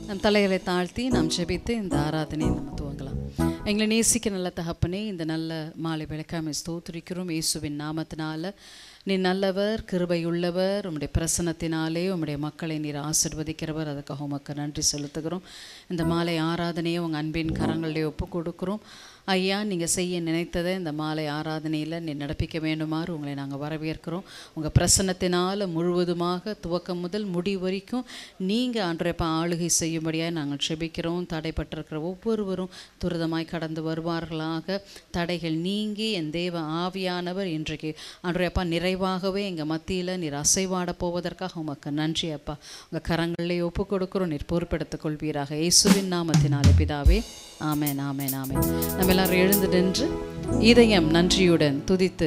நம் தலைகளை தாழ்த்தி நாம் ஜெபித்து இந்த ஆராதனையை நம்ம துவங்கலாம் எங்களை நேசிக்க நல்ல தகப்பனே இந்த நல்ல மாலை விளக்காமை ஸ்தோத்திரிக்கிறோம் இயேசுவின் நாமத்தினால நீ நல்லவர் கிருபையுள்ளவர் உம்முடைய பிரசனத்தினாலே உம்முடைய மக்களை நீர் ஆசிர்வதிக்கிறவர் அதுக்காக உமக்கு நன்றி செலுத்துகிறோம் இந்த மாலை ஆராதனையை உங்கள் அன்பின் கரங்களிலே ஒப்பு கொடுக்குறோம் ஐயா நீங்கள் செய்ய நினைத்ததை இந்த மாலை ஆராதனையில் நீ நடப்பிக்க வேண்டுமாறு உங்களை நாங்கள் வரவேற்கிறோம் உங்கள் பிரசன்னத்தினால் முழுவதுமாக துவக்கம் முதல் முடி வரைக்கும் நீங்கள் அன்றையப்ப ஆளுகை செய்யும்படியாக நாங்கள் செபிக்கிறோம் தடைப்பட்டிருக்கிற ஒவ்வொருவரும் துரிதமாய் கடந்து வருவார்களாக தடைகள் நீங்கி என் தேவ ஆவியானவர் இன்றைக்கு அன்றையப்பா நிறைவாகவே எங்கள் மத்தியில் நீர் அசைவாட போவதற்காக உமக்கு நன்றி அப்பா உங்கள் கரங்களிலே ஒப்பு கொடுக்குறோம் நீர் பொறுப்பெடுத்துக் கொள்வீராக இயேசுவின் நாமத்தினாலே பிதாவே ஆமென் ஆமென் ஆமென் நம்ம எல்லாரும் எழுந்து நின்று இதயம் நன்றியுடன் துதித்து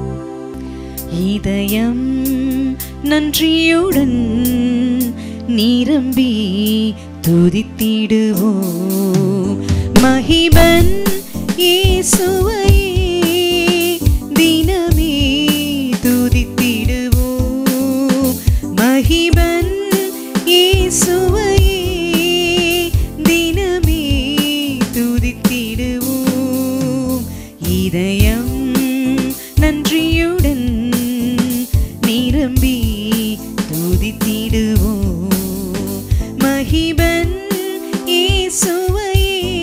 இதயம் நன்றியுடன் நிரம்பி துதித்திடுவோம் மகிபன் இயேசுவை தினமே துதித்திடுவோம் மகிபன் இயேசுவை தினமே துதித்திடுவோம் இதயம் நன்றியுடன் நிரம்பி துதித்திடுவோம் மகிபன் இயேசுவை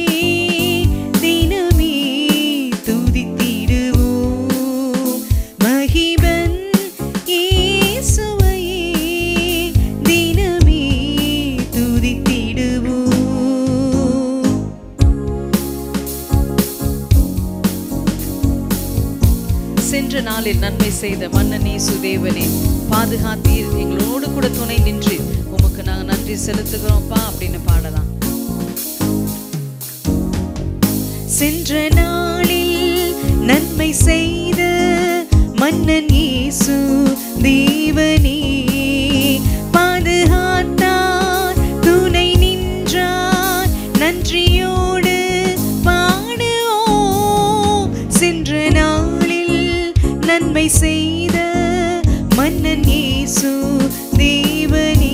தினமே துதித்திடுவோம் மகிபன் இயேசுவை தினமே துதித்திடுவோம் சென்ற நாளில் நன்மை செய்த மன்னனே சுதேவனே பாதுகாத்தீர் எங்களோடு கூட துணை நின்று உமக்கு நாங்கள் நன்றி செலுத்துகிறோம்ப்பா அப்படின்னு பாடலாம் சென்ற நாளில் நன்மை செய்த மன்னன் இயேசு தேவனே பாதுகாத்தார் துணை நின்றார் நன்றியோடு பாடுவோம் சென்ற நாளில் நன்மை செய்த மன்னன் இயேசு தேவனே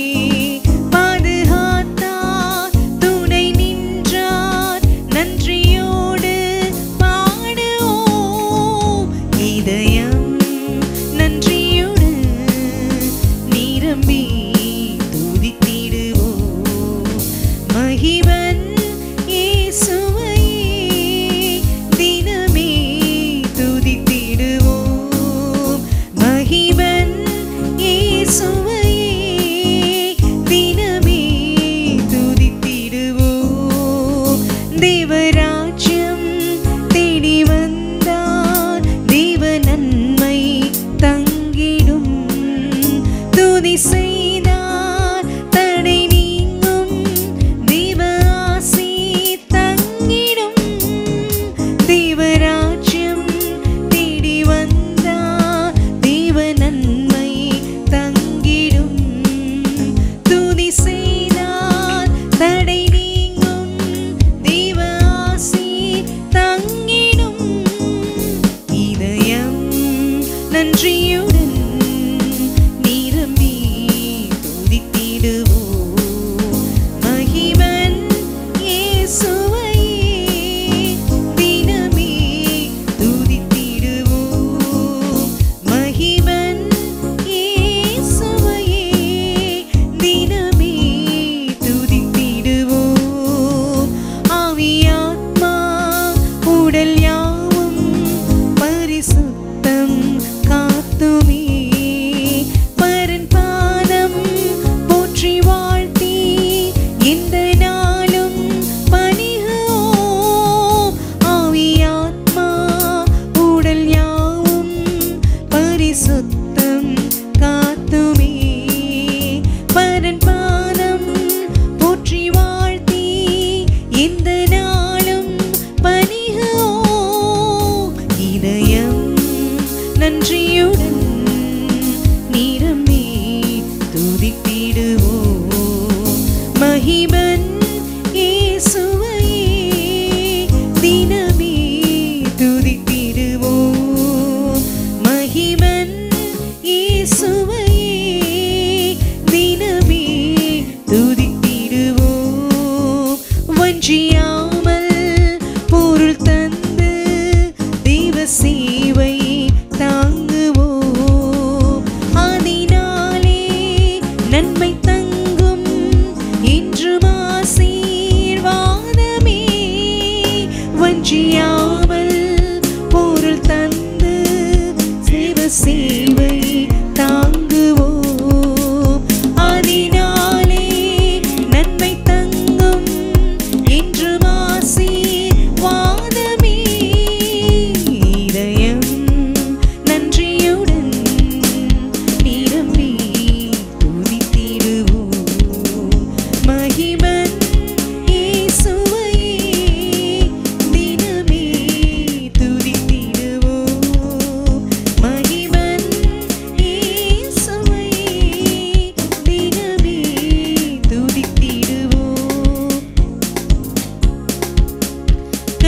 பாதுகாத்தார் துணை நின்றார் நன்றியோடு பாடுவோம் இதயம் நன்றியுடன் நிரம்பி துதித்திடுவோம் மகிவன் இயேசுவை தினமே துதித்திடுவோம் மகிவன் இயேசுவை தினமே துதித்திடுவோம் தேவராஜ்யம் தேடி வந்தார் தேவ நன்மை தங்கிடும் துதி செய்தார் தடை நீங்கும் தேவ ஆசி தங்கிடும் தேவராஜ்யம் தேடி வந்தார் தேவ நன்மை தங்கிடும் துதி செய்தார் தடை நீங்கும் தேவ ஆசி தங்கிடும் இதயம் நன்றியுடன் நிரம்பி துதித்திடுவோம் மகிமன் இயேசுவை தினமே துதித்திடுவோம் மகிமன் இயேசுவை தினமே துதித்திடுவோம் ஆவியாத்மா உடல் யாவும் பரிசுத்தம் காத்துமே பரன் பாதம் போற்றி வாழ்த்தி இந்த நாளும் பணிகோம் ஆவியாத்மா உடல் யாவும் பரிசுத்தம் காத்துமே பரன் பாதம் போற்றி வாழ்த்தி இந்த நாளும் பணிகோ இதயம் நன்றியுடன் நிரம்பி துதித்திடுவோம் மகிபன் இயேசுவை தினமே துதித்திடுவோம் மகிபன் இயேசுவை தினமே துதித்திடுவோம்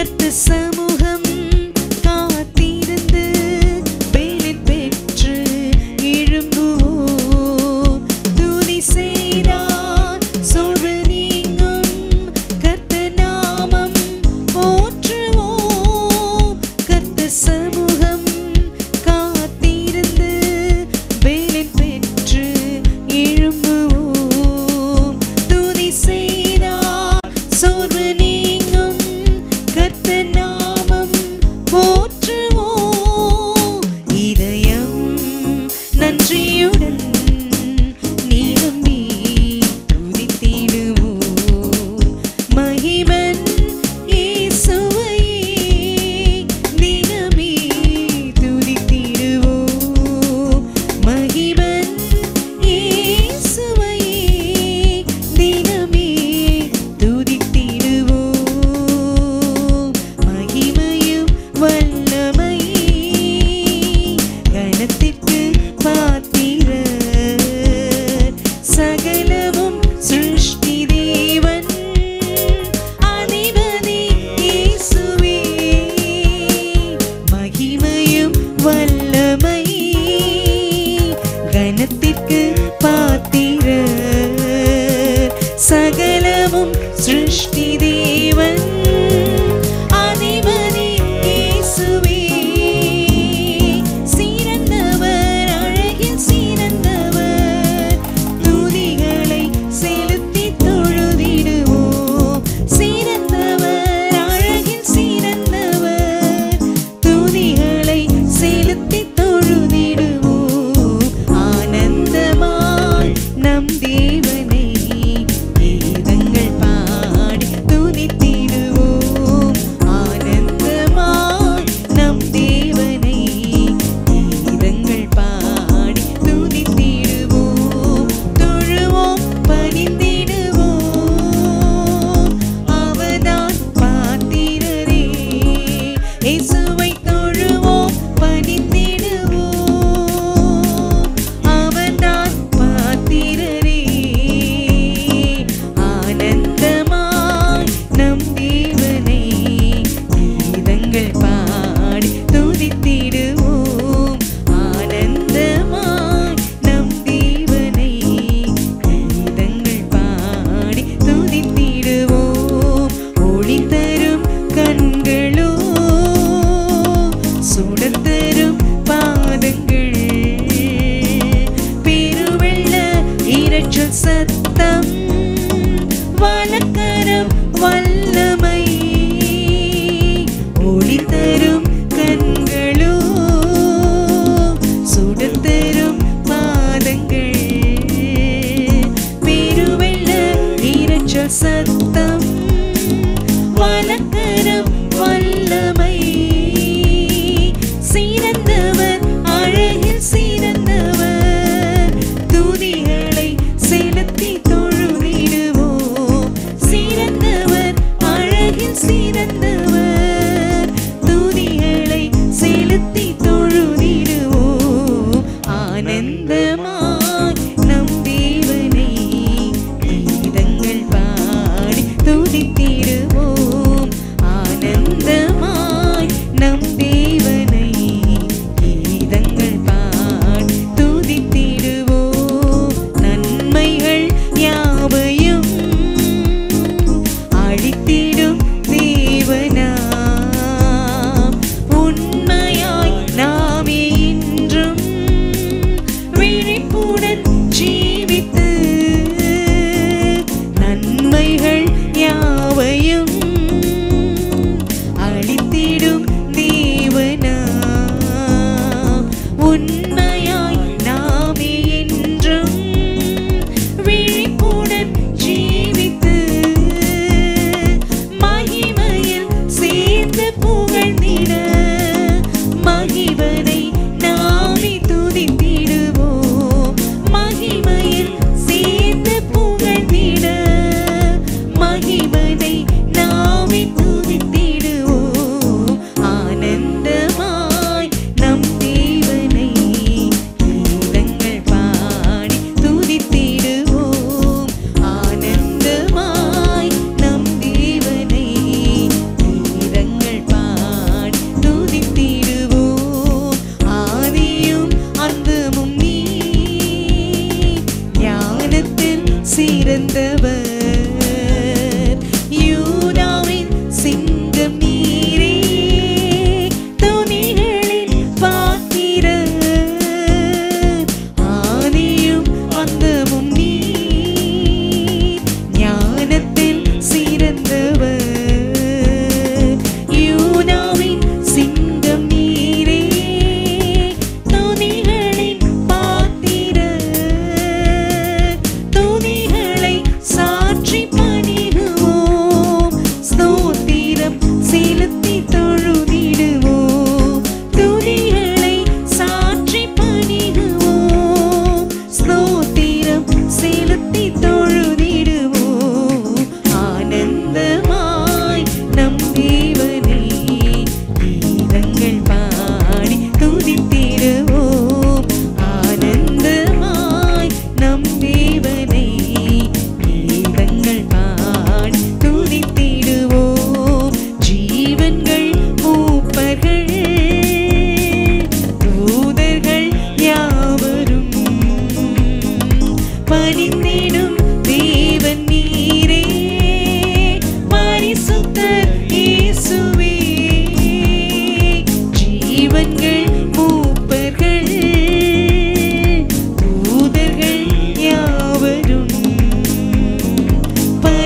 கர்த்த சமூகம் காத்திருந்து வேலில் பெற்று எழும்புவோம் துதி செய்தார் சோர்வு நீங்கும் கர்த்த நாமம் போற்றுவோம் கர்த்த சமூகம் காத்திருந்து வேலில் பெற்று எழும்புவோம் துதி செய்தார் சோர்வு நீங்கும் கர்த்த நாமம் போற்றுவோம் இதயம் நன்றியுடன் நீரம்பி துதித்திடுவோம் மகிமன் இயேசுவையே தினமே துதித்திடுவோம் மகிமன் இயேசுவையே தினமே துதித்திடுவோம் மகிமையும் வல்லமையே கனத்திற்கு பாத்திரர் சகலமும் சிருஷ்டி தேவன் அதிபதி இயேசுவே மகிமையும் வல்லமையே கனத்திற்கு பாத்திரர் சகலமும் சிருஷ்டி தேவன் அதிபதி இயேசுவே சிறந்தவர் அழகில் சிறந்தவர் துதிகளை செலுத்தி தொழுதிடுவோம் சிறந்தவர் அழகில் சிறந்தவர் துதிகளை செலுத்தி தொழுதிடுவோம் ஆனந்தமாய் நம் தேவனை கீதங்கள் பாடி துதித்திடுவோம் ஆனந்தமாய் நம் தேவனை கீதங்கள் பாடி துதித்திடுவோம் தொழுவோம் பணிந்திடுவோம் அவதான் பாத்திரரே இயேசுவை தொழுவோம் பணிந்திடுவோம் அவன்தான் பாத்திரரே ஆனந்தமாய் நம் தேவனை கீதங்கள் பாடி துதித்திடுவோம் ஆனந்தமாய் நம் தேவனை கீதங்கள் பாடி துதித்திடுவோம் ஒளி தரும் கண்களோ சுடத்தரும் பாதங்கள் பெருவெள்ள இரைச்சல் சத்தம் வழக்கரம் வல்லமை ஒளி தரும் கண்களோ சுடத்தரும் பாதங்கள் பெருவெள்ள இரைச்சல் சத்தம் வழக்கரம் வல்லமை சிறந்தவர் அழகில் சிறந்தவர் துதிகளை செலுத்தி தொழுதிடுவோம் சிறந்தவர் அழகில் சிறந்தவர் துதிகளை செலுத்தி தொழுதிடுவோம் ஆனந்தமாய் நம் தேவனை கீதங்கள் பாடி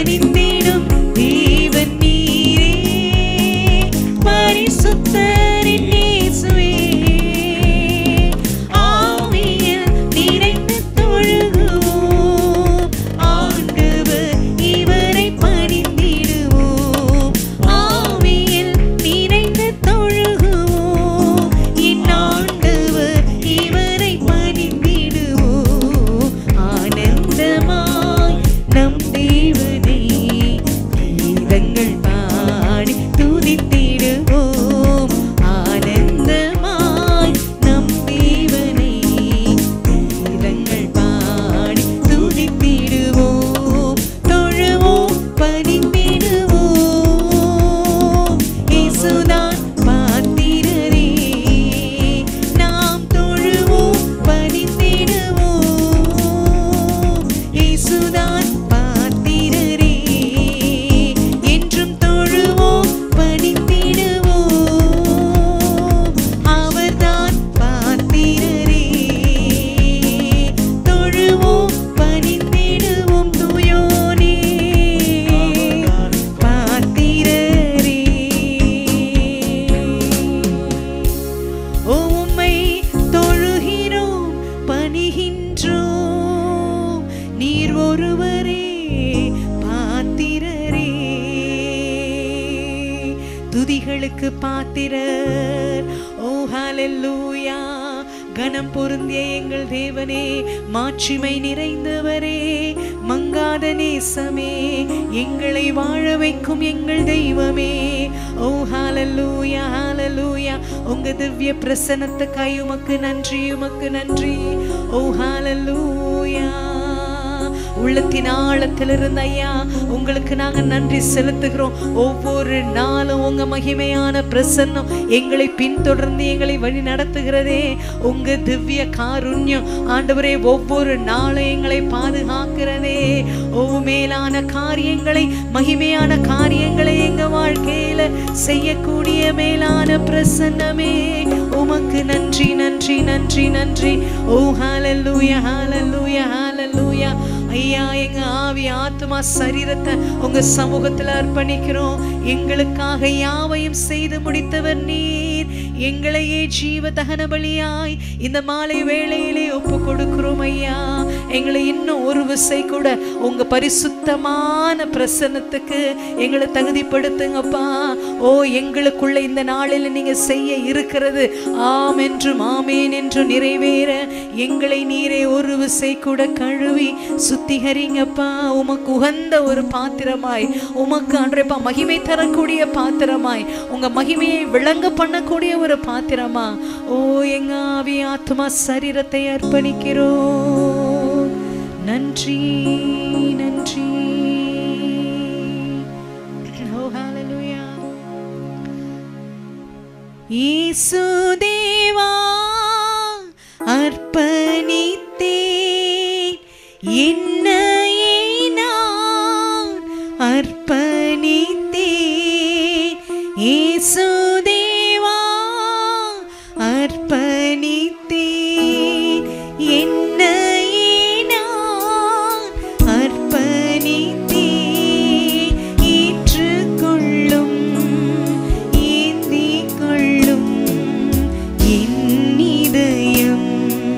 பணிந்திடும் தேவன் நீரே பரிசுத்தரின் இயேசுவே ஆவியில் நிறைந்து தொழுகுவோம் ஆண்டவர் இவரை பணிந்திடுவோம் ஆவியில் நிறைந்து தொழுகுவோம் என் ஆண்டவர் இவரை பணிந்திடுவோம் ஆனந்தமாய் நம் தேவனை கீதங்கள் பாடி துதித்திடுவோம் ஆனந்தமாய் நம் தேவனை கீதங்கள் பாடி துதித்திடுவோம் தொழுவோம் பணிந்திடுவோம் இயேசுதான் பாத்திரரே நாம் தொழுவோம் பணிந்திடுவோம் இயேசுதான் பாத்திரரே என்றும் தொழுவோம் பணிந்திடுவோம் அவர்தான் பாத்திரரே தொழுவோம் பணிந்திடுவோம் தூயோனே பாத்திரரே உம்மை தொழுகிறோம் பணிகின்றோம் நீர் ஒருவரே பாத்திரரே துதிகளுக்கு பாத்திரர் ஓ ஹalleluya கணம் பொருந்திய எங்கள் தேவனே மாட்சிமை நிறைந்தவரே மங்காத நேசமே எங்களை வாழ வைக்கும் எங்கள் தெய்வமே ஓ ஹalleluya ஹalleluya உங்க திவ்ய பிரசன்னத்துக்காய் உமக்கு நன்றி உமக்கு நன்றி ஓ ஹalleluya உள்ளத்தின் ஆழத்திலிருந்து ஐயா உங்களுக்கு நாங்க நன்றி செலுத்துகிறோம் ஒவ்வொரு நாளும் உங்க மகிமையான பிரசன்னம் எங்களை பின்தொடர்ந்து எங்களை வழி நடத்துகிறதே உங்க திவ்ய காருண்யம் ஆண்டவரே ஒவ்வொரு நாளும் எங்களை பாதுகாக்கிறதே ஓ மேலான காரியங்களை மகிமையான காரியங்களை எங்க வாழ்க்கையில செய்யக்கூடிய மேலான பிரசன்னமே உமக்கு நன்றி நன்றி நன்றி நன்றி ஓ ஹalleluya ஹalleluya ஹalleluya ஐயா எங்க ஆவி ஆத்மா சரீரத்தை உங்க சமூகத்துல அர்ப்பணிக்கிறோம் எங்களுக்காக யாவையும் செய்து முடித்தவர் நீர் எங்களையே ஜீவ தகன பலியாய் இந்த மாலை வேளையிலே ஒப்பு கொடுக்கிறோம் ஐயா எங்களை இன்னும் ஒரு விசை கூட உங்க பரிசுத்தமான பிரசன்னத்துக்கு எங்களை தகுதிப்படுத்துங்கப்பா ஓ எங்களுக்குள்ள இந்த நாளில் நீங்க செய்ய இருக்கிறது ஆம் என்றும் ஆமேன் என்று நிறைவேற எங்களை நீரே ஒரு விசை கூட கழுவி சுத்திகரிங்கப்பா உமக்கு உகந்த ஒரு பாத்திரமாய் உமக்கு அன்றைப்பா மகிமை தரக்கூடிய பாத்திரமாய் உங்க மகிமையை விளங்க பண்ணக்கூடிய ஒரு பாத்திரமா ஓ எங்க ஆவி ஆத்மா சரீரத்தை அர்ப்பணிக்கிறோம் நன்றி நன்றி ஓ ஹalleluya இயேசு தேவா அர்ப்பணித்தேன் என்னையே நான் அர்ப்பணித்தேன் இயேசு தேவா அர்ப்பணித்தேன் என்னையே நான் அர்ப்பணித்தேன் ஏற்றுக்கொள்ளும் ஏந்திக் கொள்ளும் என் இதயம்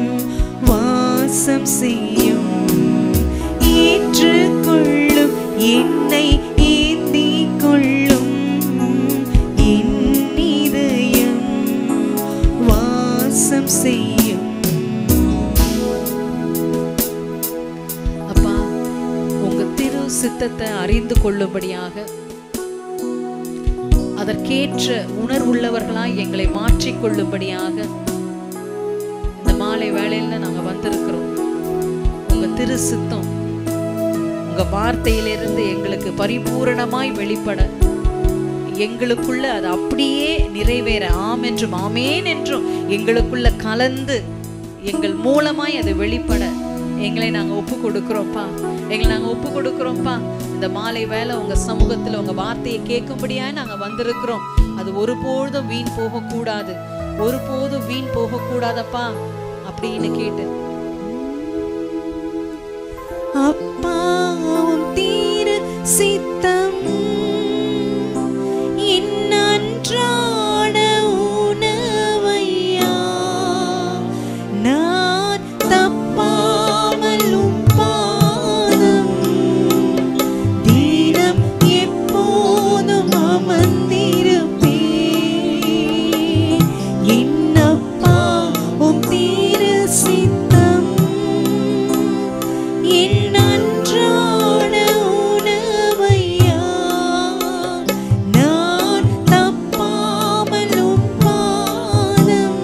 வாசம் செய்யும் ஏற்றுக்கொள்ளும் என்னை ஏந்திக் கொள்ளும் என் இதயம் வாசம் செய்யும் அப்பா உங்க திரு சித்தத்தை அறிந்து கொள்ளும்படியாக அதற்கேற்ற உணர்வுள்ளவர்களாய் எங்களை மாற்றிக்கொள்ளும்படியாக இந்த மாலை வேளையில நாங்க வந்திருக்கிறோம் உங்க திரு சித்தம் உங்க வார்த்தையிலிருந்து எங்களுக்கு பரிபூரணமாய் வெளிப்பட எங்களுக்குள்ள அது அப்படியே நிறைவேற ஆம் என்றும் ஆமேன் என்றும் எங்களுக்குள்ள கலந்து எங்கள் மூலமாய் அது வெளிப்பட எங்களை நாங்க ஒப்பு கொடுக்கிறோம்ப்பா எங்களை நாங்க ஒப்பு கொடுக்கிறோம்ப்பா இந்த மாலை வேலை உங்க சமூகத்துல உங்க வார்த்தையை கேட்கும்படியா நாங்க வந்திருக்கிறோம் அது ஒருபொழுதும் வீண் போகக்கூடாது ஒருபோதும் வீண் போகக்கூடாதப்பா அப்படின்னு கேட்டு அப்பாவும் தீர சித்தம் இன்னன்றாட உணவையா நான் தப்பாமலும் பாதம் தினம் எப்போதும் அமர்ந்திருப்பேன் என்னப்பா உம் தீரு சித்தம் என் அன்றாட உணவையா நான் தப்பாமலும் பாதம்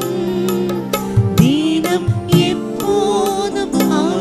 தினம் எப்போதும்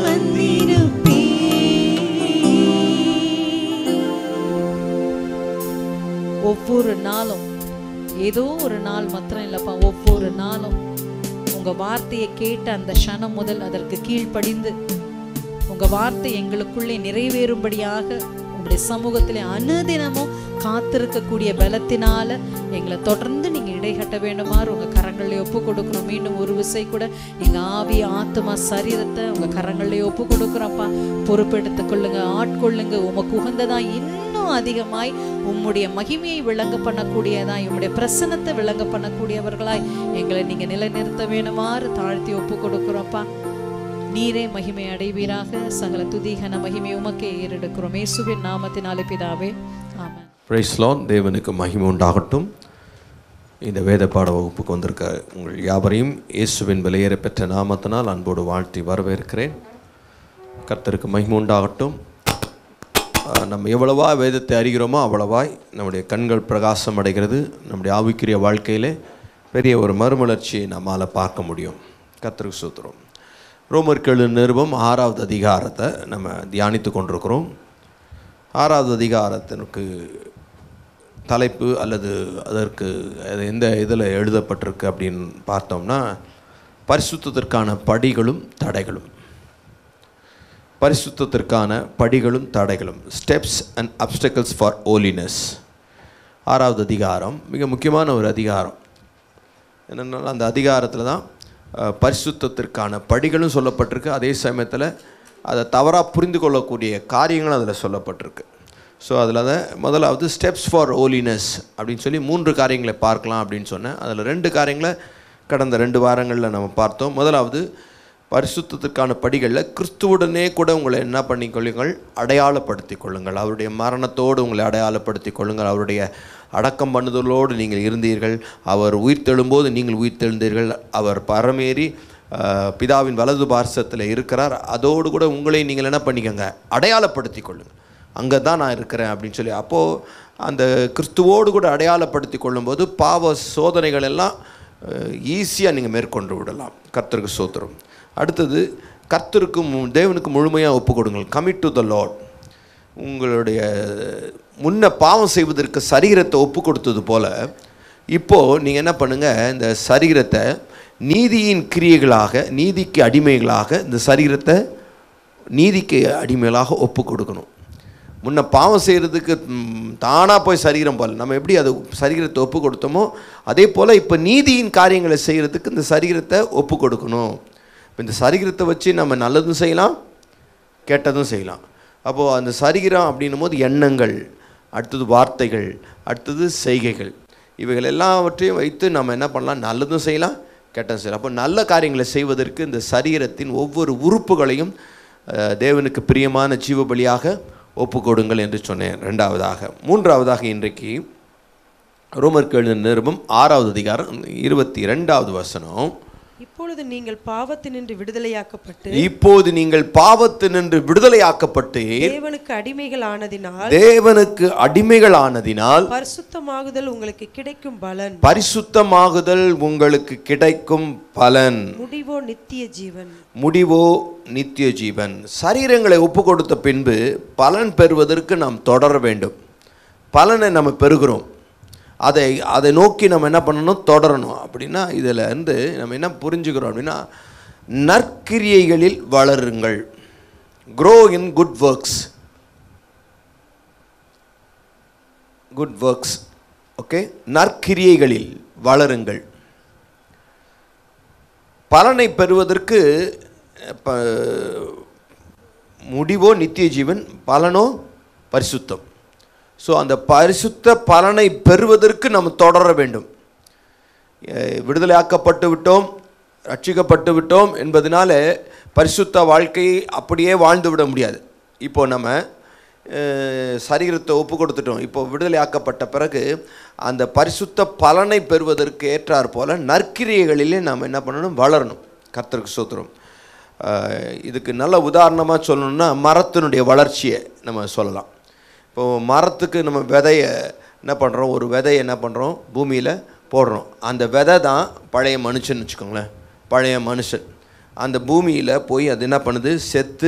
அமர்ந்திருப்பேன் ஒவ்வொரு நாளும் ஏதோ ஒரு நாள் மாத்திரம் இல்லப்பா ஒவ்வொரு நாளும் உங்க வார்த்தையை கேட்ட அந்த க்ஷணம் முதல் அதற்கு கீழ்ப்படிந்து உங்க வார்த்தை எங்களுக்குள்ளே நிறைவேறும்படியாக உங்களுடைய சமூகத்திலே அனுதினமும் காத்திருக்கக்கூடிய பலத்தினால எங்களை தொடர்ந்து நீங்க இடைகட்ட வேண்டுமாறு உங்க கரங்களிலே ஒப்பு கொடுக்கிறோம் மீண்டும் ஒரு விசை கூட எங்க ஆவி ஆத்மா சரீரத்தை உங்க கரங்களிலே ஒப்பு கொடுக்குறோம்ப்பா பொறுப்பெடுத்துக் கொள்ளுங்க ஆட்கொள்ளுங்க உமக்கு உகந்ததா இன்னும் அதிகமாய் உம்முடைய மகிமையை விளங்க பண்ணக்கூடியதாய் உம்முடைய பிரசன்னத்தை விளங்க பண்ணக்கூடியவர்களாய் எங்களை நீங்க நிலைநிறுத்த வேணுமாறு தாழ்த்தி ஒப்பு கொடுக்குறோம்ப்பா நீரே மகிமை அடைவீராக சகல துதிகன மகிமை உமக்கே ஏறெடுக்கிறோம் இயேசுவின் நாமத்தினாலே பிதாவே ஆமென் பிரைஸ் லான் தேவனுக்கு மகிமை உண்டாகட்டும் இந்த வேத பாட வகுப்புக்கு வந்திருக்க உங்கள் யாவரையும் இயேசுவின் விலையேற பெற்ற நாமத்தினால் அன்போடு வாழ்த்தி வரவேற்கிறேன் கர்த்தருக்கு மகிமை உண்டாகட்டும் ஆஹ் நம்ம எவ்வளவா வேதத்தை அறிகிறோமோ அவ்வளவாய் நம்முடைய கண்கள் பிரகாசம் அடைகிறது நம்முடைய ஆவிக்குரிய வாழ்க்கையிலே பெரிய ஒரு மறுமலர்ச்சியை நம்மால் பார்க்க முடியும் கர்த்தருக்கு சூத்திரம் ரோமர்கள் நிருபம் ஆறாவது அதிகாரத்தை நம்ம தியானித்து கொண்டிருக்கிறோம் ஆறாவது அதிகாரத்திற்கு தலைப்பு அல்லது அதற்கு அது எந்த இதில் எழுதப்பட்டிருக்கு அப்படின்னு பார்த்தோம்னா பரிசுத்தத்திற்கான படிகளும் தடைகளும் பரிசுத்தத்திற்கான படிகளும் தடைகளும் steps and obstacles for holiness ஆறாவது அதிகாரம் மிக முக்கியமான ஒரு அதிகாரம் என்னென்னா அந்த அதிகாரத்தில் தான் அஹ், பரிசுத்தத்திற்கான படிகளும் சொல்லப்பட்டிருக்கு அதே சமயத்தில் அதை தவறாக புரிந்து கொள்ளக்கூடிய காரியங்களும் அதில் சொல்லப்பட்டிருக்கு ஸோ அதில் தான் முதலாவது ஸ்டெப்ஸ் ஃபார் ஓலினஸ் அப்படின்னு சொல்லி மூன்று காரியங்களை பார்க்கலாம் அப்படின்னு சொன்னேன் அதில் ரெண்டு காரியங்களை கடந்த ரெண்டு வாரங்களில் நம்ம பார்த்தோம் முதலாவது பரிசுத்தத்துக்கான படிகளில் கிறிஸ்துவுடனே கூட உங்களை என்ன பண்ணிக்கொள்ளுங்கள் அடையாளப்படுத்திக் கொள்ளுங்கள் அவருடைய மரணத்தோடு உங்களை அடையாளப்படுத்திக் கொள்ளுங்கள் அவருடைய அடக்கம் பண்ணுதலோடு நீங்கள் இருந்தீர்கள் அவர் உயிர்த்தெழும்போது நீங்கள் உயிர்த்தெழுந்தீர்கள் அவர் பரமேறி ஆஹ், பிதாவின் வலது பார்சத்தில் இருக்கிறார் அதோடு கூட உங்களை நீங்கள் என்ன பண்ணிக்கோங்க அடையாளப்படுத்திக் கொள்ளுங்கள் அங்கே தான் நான் இருக்கிறேன் அப்படின்னு சொல்லி அப்போது அந்த கிறிஸ்துவோடு கூட அடையாளப்படுத்தி கொள்ளும்போது பாவ சோதனைகள் எல்லாம் ஈஸியாக நீங்கள் மேற்கொண்டு விடலாம் கர்த்தருக்கு சோத்திரம் அடுத்தது கர்த்தருக்கு மு- தேவனுக்கு முழுமையாக ஒப்பு கொடுங்கள் கமிட் டு த லார்ட் உங்களுடைய முன்ன பாவம் செய்வதற்கு சரீரத்தை ஒப்பு கொடுத்தது போல் இப்போது நீங்கள் என்ன பண்ணுங்கள் இந்த சரீரத்தை நீதியின் கிரியைகளாக நீதிக்கு அடிமைகளாக இந்த சரீரத்தை நீதிக்கு அடிமைகளாக ஒப்பு கொடுக்கணும் முன்ன பாவம் செய்கிறதுக்கு தானாக போய் சரீரம் போல் நம்ம எப்படி அது சரீரத்தை ஒப்பு கொடுத்தோமோ அதே போல் இப்போ நீதியின் காரியங்களை செய்கிறதுக்கு இந்த சரீரத்தை ஒப்பு கொடுக்கணும் இப்போ இந்த சரீரத்தை வச்சு நம்ம நல்லதும் செய்யலாம் கெட்டதும் செய்யலாம் அப்போது அந்த சரீரம் அப்படின்னும் போது எண்ணங்கள் அடுத்தது வார்த்தைகள் அடுத்தது செய்கைகள் இவைகள் எல்லாவற்றையும் வைத்து நம்ம என்ன பண்ணலாம் நல்லதும் செய்யலாம் கெட்டதும் செய்யலாம் அப்போ நல்ல காரியங்களை செய்வதற்கு இந்த சரீரத்தின் ஒவ்வொரு உறுப்புகளையும் அஹ், தேவனுக்கு பிரியமான ஜீவபலியாக ஒப்பு கொடுங்கள் என்று சொன்னேன் ரெண்டாவதாக மூன்றாவதாக இன்றைக்கு ரோமருக்கு எழுதின நிருபம் ஆறாவது அதிகாரம் இருபத்தி ரெண்டாவது வசனம் இப்பொழுது நீங்கள் பாவத்தினின்று விடுதலையாக்கப்பட்டு இப்போது நீங்கள் பாவத்தினின்று விடுதலையாக்கப்பட்டு தேவனுக்கு அடிமைகள் ஆனதினால் தேவனுக்கு அடிமைகளானதினால் பரிசுத்தமாகுதல் உங்களுக்கு கிடைக்கும் பலன் பரிசுத்தமாகுதல் உங்களுக்கு கிடைக்கும் பலன் முடிவோ நித்திய ஜீவன் முடிவோ நித்திய ஜீவன் சரீரங்களை ஒப்பு கொடுத்த பின்பு பலன் பெறுவதற்கு நாம் தொடர வேண்டும் பலனை நம்ம பெறுகிறோம் அதை அதை நோக்கி நம்ம என்ன பண்ணணும் தொடரணும் அப்படின்னா இதில் இருந்து நம்ம என்ன புரிஞ்சுக்கிறோம் அப்படின்னா நற்கிரியைகளில் வளருங்கள் grow in good works good works okay நற்கிரியைகளில் வளருங்கள் பலனை பெறுவதற்கு ப- முடிவோ நித்திய ஜீவன் பலனோ பரிசுத்தம் ஸோ அந்த பரிசுத்த பலனை பெறுவதற்கு நம்ம தொடர வேண்டும் அஹ் விடுதலையாக்கப்பட்டு விட்டோம் ரட்சிக்கப்பட்டு விட்டோம் என்பதனால பரிசுத்த வாழ்க்கையை அப்படியே வாழ்ந்து விட முடியாது இப்போ நம்ம அஹ், சரீரத்தை ஒப்பு கொடுத்துட்டோம் இப்போ விடுதலையாக்கப்பட்ட பிறகு அந்த பரிசுத்த பலனை பெறுவதற்கு ஏற்றாற் போல நற்கிரியைகளிலே நாம் என்ன பண்ணணும் வளரணும் கர்த்தருக்கு சோத்திரம் அஹ், இதுக்கு நல்ல உதாரணமாக சொல்லணும்னா மரத்தினுடைய வளர்ச்சியை நம்ம சொல்லலாம் இப்போ மரத்துக்கு நம்ம விதைய என்ன பண்ணுறோம் ஒரு விதையை என்ன பண்ணுறோம் பூமியில் போடுறோம் அந்த விதை தான் பழைய மனுஷன் வச்சுக்கோங்களேன் பழைய மனுஷன் அந்த பூமியில் போய் அது என்ன பண்ணுது செத்து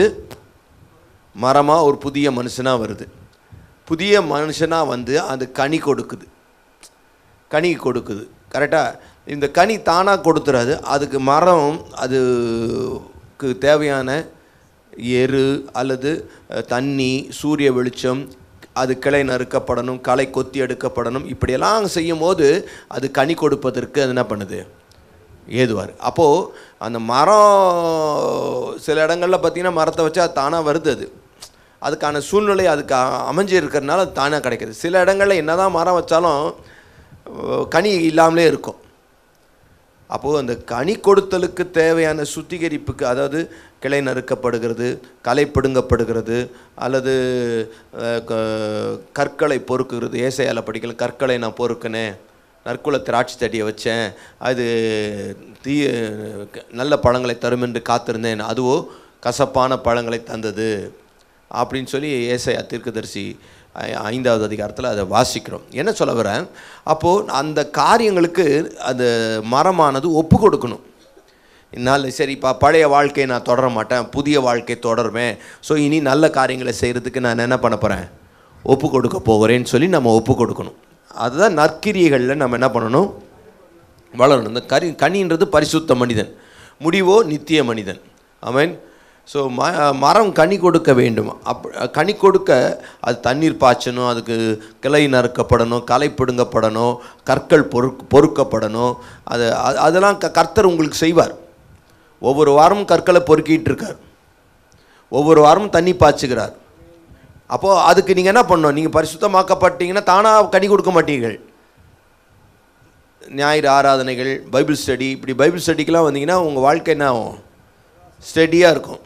மரமாக ஒரு புதிய மனுஷனாக வருது புதிய மனுஷனாக வந்து அது கனி கொடுக்குது கனி கொடுக்குது கரெக்டாக இந்த கனி தானாக கொடுத்துறாது அதுக்கு மரம் அதுக்கு தேவையான எரு அல்லது அஹ், தண்ணி சூரிய வெளிச்சம் அது கிளை நறுக்கப்படணும் களை கொத்தி எடுக்கப்படணும் இப்படியெல்லாம் செய்யும் போது அது கனி கொடுப்பதற்கு அது என்ன பண்ணுது ஏதுவார் அப்போது அந்த மரம் சில இடங்களில் பார்த்தீங்கன்னா மரத்தை வச்சு அது தானாக வருது அது அதுக்கான சூழ்நிலை அதுக்கு அ- அமைஞ்சு இருக்கிறதுனால அது தானாக கிடைக்குது சில இடங்களில் என்னதான் மரம் வச்சாலும் அஹ், கனி இல்லாமலே இருக்கும் அப்போது அந்த கனி கொடுத்தலுக்கு தேவையான சுத்திகரிப்புக்கு அதாவது கிளை நறுக்கப்படுகிறது களை பிடுங்கப்படுகிறது அல்லது அஹ், க- கற்களை பொறுக்குகிறது ஏசையால படிக்கல கற்களை நான் பொறுக்கினேன் நற்குல திராட்சை செடியை வச்சேன் அது தீய நல்ல பழங்களை தரும் என்று காத்திருந்தேன் அதுவோ கசப்பான பழங்களை தந்தது அப்படின்னு சொல்லி ஏசையா தீர்க்கதரிசி ஐ- ஐந்தாவது அதிகாரத்தில் அதை வாசிக்கிறோம் என்ன சொல்ல வரேன் அப்போது அந்த காரியங்களுக்கு அந்த மரமானது ஒப்பு கொடுக்கணும் என்னால் சரிப்பா பழைய வாழ்க்கையை நான் தொடர மாட்டேன் புதிய வாழ்க்கை தொடருவேன் ஸோ இனி நல்ல காரியங்களை செய்கிறதுக்கு நான் என்ன பண்ண போகிறேன் ஒப்பு கொடுக்க போகிறேன்னு சொல்லி நம்ம ஒப்பு கொடுக்கணும் அதுதான் நற்கிரியைகளில் நம்ம என்ன பண்ணணும் வளரணும் இந்த கரி கனின்றது பரிசுத்த மனிதன் முடிவோ நித்திய மனிதன் ஆமென் ஸோ ம மரம் கனி கொடுக்க வேண்டும் அப் கனி கொடுக்க அது தண்ணீர் பாய்ச்சணும் அதுக்கு கிளை நறுக்கப்படணும் களை பிடுங்கப்படணும் கற்கள் பொறு பொறுக்கப்படணும் அது அது- அதெல்லாம் க கர்த்தர் உங்களுக்கு செய்வார் ஒவ்வொரு வாரமும் கற்களை பொறுக்கிட்டு இருக்கார் ஒவ்வொரு வாரமும் தண்ணி பாய்ச்சுகிறார் அப்போது அதுக்கு நீங்கள் என்ன பண்ணணும் நீங்கள் பரிசுத்தமாக்கப்பட்டீங்கன்னா தானாக கனி கொடுக்க மாட்டீர்கள் ஞாயிறு ஆராதனைகள் பைபிள் ஸ்டடி இப்படி பைபிள் ஸ்டடிக்கெலாம் வந்தீங்கன்னா உங்கள் வாழ்க்கை என்ன ஆகும் ஸ்டடியாக இருக்கும்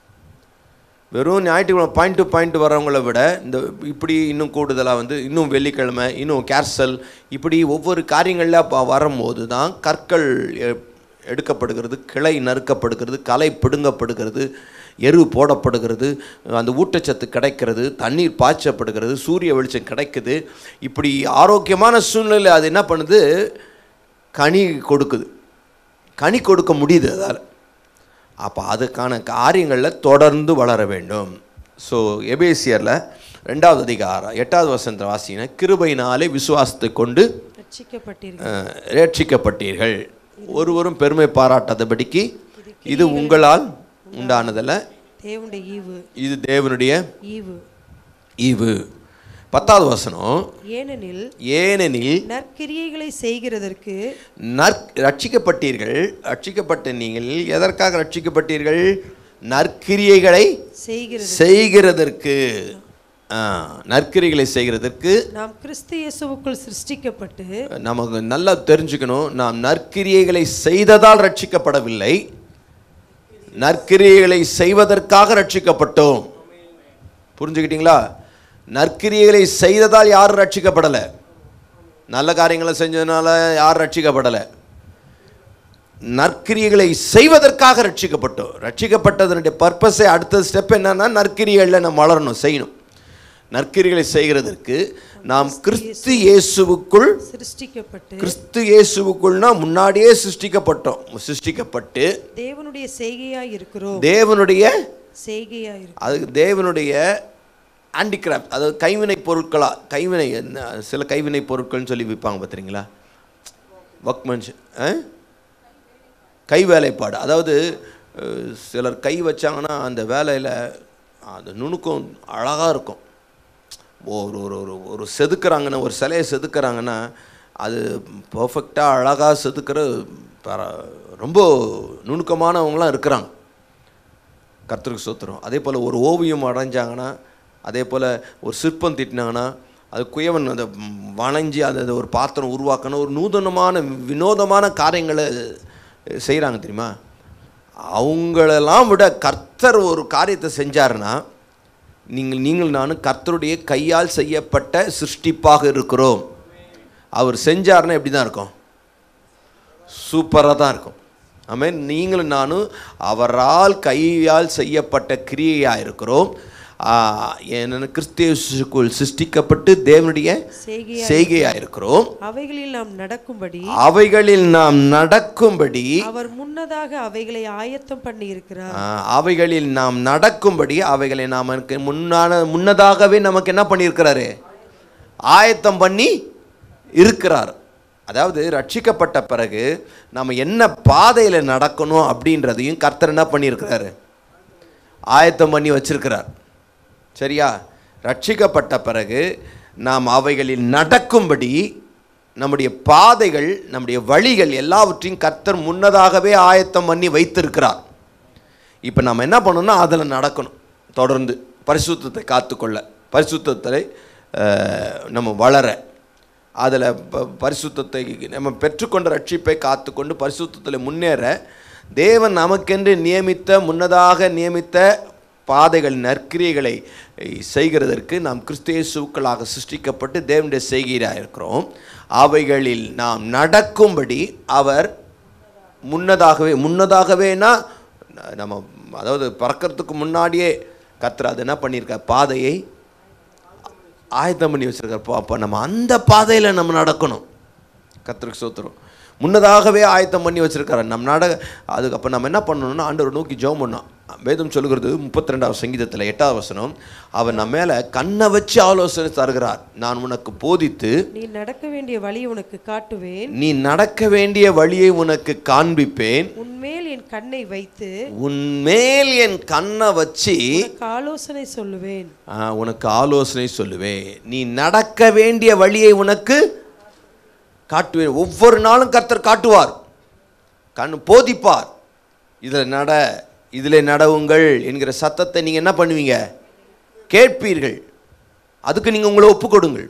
வெறும் ஞாயிற்றுக்கிழமை பாயிண்ட் டு பாயிண்ட் வரவங்கள விட இந்த இப்படி இன்னும் கூடுதலாக வந்து இன்னும் வெள்ளிக்கிழமை இன்னும் கேர்சல் இப்படி ஒவ்வொரு காரியங்களில் அப்ப வரும்போது தான் கற்கள் எ- எடுக்கப்படுகிறது கிளை நறுக்கப்படுகிறது களை பிடுங்கப்படுகிறது எரு போடப்படுகிறது அந்த ஊட்டச்சத்து கிடைக்கிறது தண்ணீர் பாய்ச்சப்படுகிறது சூரிய வெளிச்சம் கிடைக்குது இப்படி ஆரோக்கியமான சூழ்நிலை அது என்ன பண்ணுது கனி கொடுக்குது கனி கொடுக்க முடியுது அதால் அப்போ அதுக்கான காரியங்களில் தொடர்ந்து வளர வேண்டும் ஸோ எபேசியரில் ரெண்டாவது அதிகாரம் எட்டாவது வசனத்தை வாசிங்கன்னா கிருபையினாலே விசுவாசத்தை கொண்டு ரட்சிக்கப்பட்டீர்கள் அஹ், ரட்சிக்கப்பட்டீர்கள் ஒருவரும் பெருமை பாராட்டாதபடிக்கு இது உங்களால் உண்டானதல்ல தேவனுடைய ஈவு இது தேவனுடைய ஈவு ஈவு பத்தாவது வசனம் ஏனெனில் ஏனெனில் நற்கிரியைகளை செய்கிறதற்கு நற் ரட்சிக்கப்பட்டீர்கள் ரட்சிக்கப்பட்ட நீங்கள் எதற்காக ரட்சிக்கப்பட்டீர்கள் நற்கிரியைகளை செய்கிறது செய்கிறதற்கு ஆ, நற்கிரிகளை செய்கிறதற்கு நாம் கிறிஸ்து இயேசுவுக்குள் சிருஷ்டிக்கப்பட்டு நமக்கு நல்லா தெரிஞ்சுக்கணும் நாம் நற்கிரியைகளை செய்ததால் ரட்சிக்கப்படவில்லை நற்கிரியைகளை செய்வதற்காக ரட்சிக்கப்பட்டோம் புரிஞ்சுக்கிட்டீங்களா நற்கிரியைகளை செய்ததால் யாரும் ரட்சிக்கப்படலை நல்ல காரியங்களை செஞ்சதுனால யாரும் ரட்சிக்கப்படலை நற்கிரியைகளை செய்வதற்காக ரட்சிக்கப்பட்டோம் ரட்சிக்கப்பட்டதனுடைய பர்பஸை அடுத்த ஸ்டெப் என்னன்னா நற்கிரியைகளில் நம்ம வளரணும் செய்யணும் நற்கிரிகளை செய்கிறதற்கு நாம் கிறிஸ்து இயேசுவுக்குள் சிருஷ்டிக்கப்பட்டு கிறிஸ்து இயேசுவுக்குள்னா முன்னாடியே சிருஷ்டிக்கப்பட்டோம் சிருஷ்டிக்கப்பட்டு தேவனுடைய செய்கையாய் இருக்கிறோம் தேவனுடைய செய்கையாய் இருக்கிறோம் அது தேவனுடைய ஹேண்டிகிராஃப்ட் அதாவது கைவினை பொருட்களா கைவினை என்ன சில கைவினை பொருட்கள்னு சொல்லி விற்பாங்க பார்த்துறீங்களா ஒர்க்மன்ஸ் கை வேலைப்பாடு அதாவது அஹ், சிலர் கை வச்சாங்கன்னா அந்த வேலையில் அந்த நுணுக்கம் அழகாக இருக்கும் ஒரு ஒரு ஒரு ஒரு செதுக்குறாங்கன்னா ஒரு சிலையை செதுக்குறாங்கன்னா அது பர்ஃபெக்டாக அழகாக செதுக்கிற பர- ரொம்ப நுணுக்கமானவங்களாம் இருக்கிறாங்க கர்த்தருக்கு சோத்திரம் அதே போல் ஒரு ஓவியம் அடைஞ்சாங்கன்னா அதே போல் ஒரு சிற்பம் திட்டினாங்கன்னா அது குயவன் அதை வளைஞ்சி அதை அதை ஒரு பாத்திரம் உருவாக்கணும் ஒரு நூதனமான வினோதமான காரியங்களை செய்கிறாங்க தெரியுமா அவங்களெல்லாம் விட கர்த்தர் ஒரு காரியத்தை செஞ்சாருன்னா நீங்கள் நீங்கள் நானும் கர்த்தருடைய கையால் செய்யப்பட்ட சிருஷ்டிப்பாக இருக்கிறோம் அவர் செஞ்சாருன்னா எப்படி தான் இருக்கும் சூப்பராக தான் இருக்கும் ஆமென் நீங்களும் நானும் அவரால் கையால் செய்யப்பட்ட கிரியையாக இருக்கிறோம் என்ன கிறிஸ்தியசுக்குள் சிருஷ்டிக்கப்பட்டு தேவனுடைய செய்கையாய் செய்கையாக இருக்கிறோம் அவைகளில் நாம் நடக்கும்படி அவைகளில் நாம் நடக்கும்படி அவர் முன்னதாக அவைகளை ஆயத்தம் பண்ணி இருக்கிறார் ஆ, அவைகளில் நாம் நடக்கும்படி அவைகளை நமக்கு முன்னான முன்னதாகவே நமக்கு என்ன பண்ணியிருக்கிறாரு ஆயத்தம் பண்ணி இருக்கிறார் அதாவது ரட்சிக்கப்பட்ட பிறகு நம்ம என்ன பாதையில் நடக்கணும் அப்படின்றதையும் கர்த்தர் என்ன பண்ணியிருக்கிறாரு ஆயத்தம் பண்ணி வச்சிருக்கிறார் சரியா ரட்சிக்கப்பட்ட பிறகு நாம் அவைகளில் நடக்கும்படி நம்முடைய பாதைகள் நம்முடைய வழிகள் எல்லாவற்றையும் கர்த்தர் முன்னதாகவே ஆயத்தம் பண்ணி வைத்திருக்கிறார் இப்போ நம்ம என்ன பண்ணணும்னா அதில் நடக்கணும் தொடர்ந்து பரிசுத்தத்தை காத்துக்கொள்ள பரிசுத்தத்தை அஹ், நம்ம வளர அதில் ப பரிசுத்தத்தை நம்ம பெற்றுக்கொண்ட ரட்சிப்பை காத்துக்கொண்டு பரிசுத்தத்தில் முன்னேற தேவன் நமக்கென்று நியமித்த முன்னதாக நியமித்த பாதைகள் நற்கிரியைகளை செய்கிறதற்கு நாம் கிறிஸ்தேசுக்களாக சிருஷ்டிக்கப்பட்டு தேவனுடைய செய்கிறாக இருக்கிறோம் அவைகளில் நாம் நடக்கும்படி அவர் முன்னதாகவே முன்னதாகவேனா நம்ம அதாவது பறக்கிறதுக்கு முன்னாடியே கர்த்தர் அது என்ன பண்ணியிருக்கார் பாதையை ஆயத்தம் பண்ணி வச்சிருக்கார் அப்போ நம்ம அந்த பாதையில் நம்ம நடக்கணும் கர்த்தருக்கு சோத்துறோம் முன்னதாகவே ஆயத்தம் பண்ணி வச்சிருக்காரு நம்ம நட அதுக்கு அப்போ நம்ம என்ன பண்ணணும்னா ஆண்டவர் நோக்கி ஜெபம் பண்ணோம் வேதம் சொல்லுகிறது முப்பத்தி ரெண்டாவது சங்கீதத்தில் எட்டாவது வசனம் அவர் நம்ம மேலே கண்ணை வச்சு ஆலோசனை தருகிறார் நான் உனக்கு போதித்து நீ நடக்க வேண்டிய வழி உனக்கு காட்டுவேன் நீ நடக்க வேண்டிய வழியை உனக்கு காண்பிப்பேன் உன்மேல் என் கண்ணை வைத்து உன்மேல் என் கண்ணை வச்சு உனக்கு ஆலோசனை சொல்லுவேன் ஆ, உனக்கு ஆலோசனை சொல்லுவேன் நீ நடக்க வேண்டிய வழியை உனக்கு காட்டுவேன் ஒவ்வொரு நாளும் கர்த்தர் காட்டுவார் கண் போதிப்பார் இதில் நட இதில் நடவுங்கள் என்கிற சத்தத்தை நீங்கள் என்ன பண்ணுவீங்க கேட்பீர்கள் அதுக்கு நீங்கள் உங்களை ஒப்பு கொடுங்கள்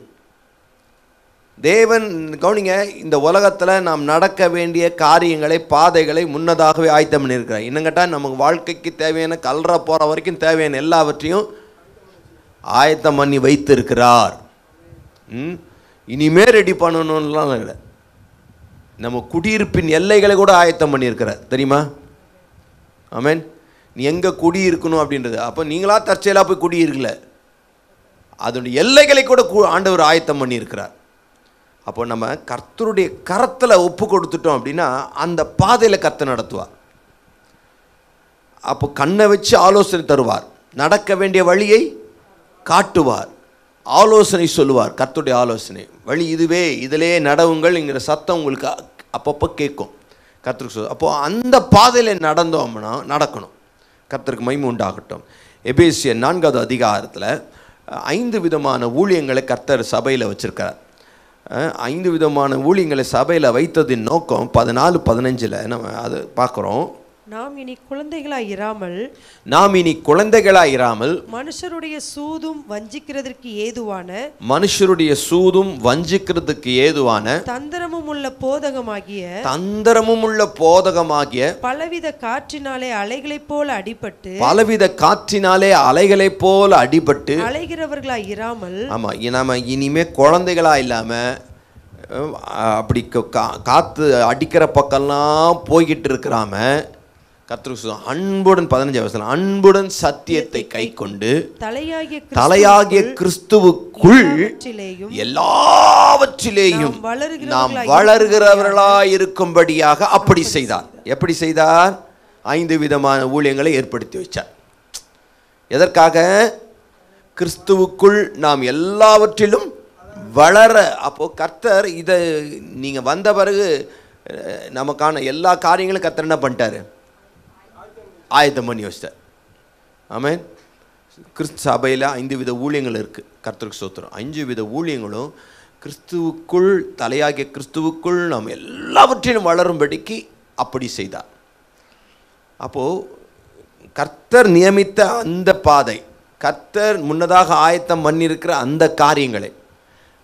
தேவன் கவனிங்க இந்த உலகத்தில் நாம் நடக்க வேண்டிய காரியங்களை பாதைகளை முன்னதாகவே ஆயத்தம் பண்ணியிருக்கிறார் இன்னும் கேட்டால் நமக்கு வாழ்க்கைக்கு தேவையான கல்ற போகிற வரைக்கும் தேவையான எல்லாவற்றையும் ஆயத்தம் பண்ணி வைத்திருக்கிறார் ம் இனிமே ரெடி பண்ணணும்லாம் இல்லை நம்ம குடியிருப்பின் எல்லைகளை கூட ஆயத்தம் பண்ணியிருக்கிறார் தெரியுமா ஆமென் நீ எங்கே குடியிருக்கணும் அப்படின்றது அப்போ நீங்களா தற்செயலாக போய் குடியிருக்கல அதனுடைய எல்லைகளை கூட கு- ஆண்டவர் ஆயத்தம் பண்ணியிருக்கிறார் அப்போ நம்ம கர்த்தருடைய கரத்தில் ஒப்பு கொடுத்துட்டோம் அப்படின்னா அந்த பாதையில் கர்த்தர் நடத்துவார் அப்போ கண்ணை வச்சு ஆலோசனை தருவார் நடக்க வேண்டிய வழியை காட்டுவார் ஆலோசனை சொல்லுவார் கர்த்தருடைய ஆலோசனை வழி இதுவே இதிலே நடவுங்கள்ங்கிற சத்தம் உங்களுக்கு அ- அப்பப்போ கேட்கும் கர்த்தருக்கு சொல் அப்போது அந்த பாதையில் நடந்தோம்னா நடக்கணும் கர்த்தருக்கு மகிமை உண்டாகட்டும் எபேசியர் நான்காவது அதிகாரத்தில் ஐந்து விதமான ஊழியங்களை கர்த்தர் சபையில் வச்சிருக்கிறார் அஹ், ஐந்து விதமான ஊழியங்களை சபையில் வைத்ததின் நோக்கம் பதினாலு பதினஞ்சில் நம்ம அது பார்க்குறோம் நாம் இனி குழந்தைகளாய் இராமல் நாம் இனி குழந்தைகளாய் இராமல் மனுஷருடைய சூதும் வஞ்சிக்கிறதற்கு ஏதுவான மனுஷருடைய சூதும் வஞ்சிக்கிறதுக்கு ஏதுவான தந்திரமும் உள்ள போதகமாகிய தந்திரமும் உள்ள போதகமாகிய பலவித காற்றினாலே அலைகளைப் போல அடிபட்டு பலவித காற்றினாலே அலைகளைப் போல அடிபட்டு அலைகிறவர்களாய் இராமல் ஆமாம் நம்ம இனிமே குழந்தைகளா இல்லாமல் அப்படி க- கா- காற்று அடிக்கிற பக்கம்லாம் போய்கிட்டு இருக்கிறாம கர்த்தருக்கு சொல்லுவோம் அன்புடன் பதினஞ்சு வசனம் அன்புடன் சத்தியத்தை கை கொண்டு தலையாகிய தலையாகிய கிறிஸ்துவுக்குள் கிறிஸ்துவிலேயும் எல்லாவற்றிலேயும் நாம் வளருகிறவர்களாய் நாம் வளர்கிறவர்களாய் இருக்கும்படியாக அப்படி செய்தார் எப்படி செய்தார் ஐந்து விதமான ஊழியங்களை ஏற்படுத்தி வச்சார் எதற்காக கிறிஸ்துவுக்குள் நாம் எல்லாவற்றிலும் வளர அப்போ கர்த்தர் இதை நீங்க வந்த பிறகு அஹ், நமக்கான எல்லா காரியங்களும் கர்த்தர் என்ன பண்ணிட்டாரு ஆயத்தம் பண்ணி வச்சிட்டார் ஆமென் கிறிஸ்து சபையில் ஐந்து வித ஊழியங்கள் இருக்குது கர்த்தருக்கு சோத்திரம் அஞ்சு வித ஊழியங்களும் கிறிஸ்துவுக்குள் தலையாகிய கிறிஸ்துவுக்குள் நாம் எல்லாவற்றிலும் வளரும்படிக்கு அப்படி செய்தார் அப்போது கர்த்தர் நியமித்த அந்த பாதை கர்த்தர் முன்னதாக ஆயத்தம் பண்ணியிருக்கிற அந்த காரியங்களை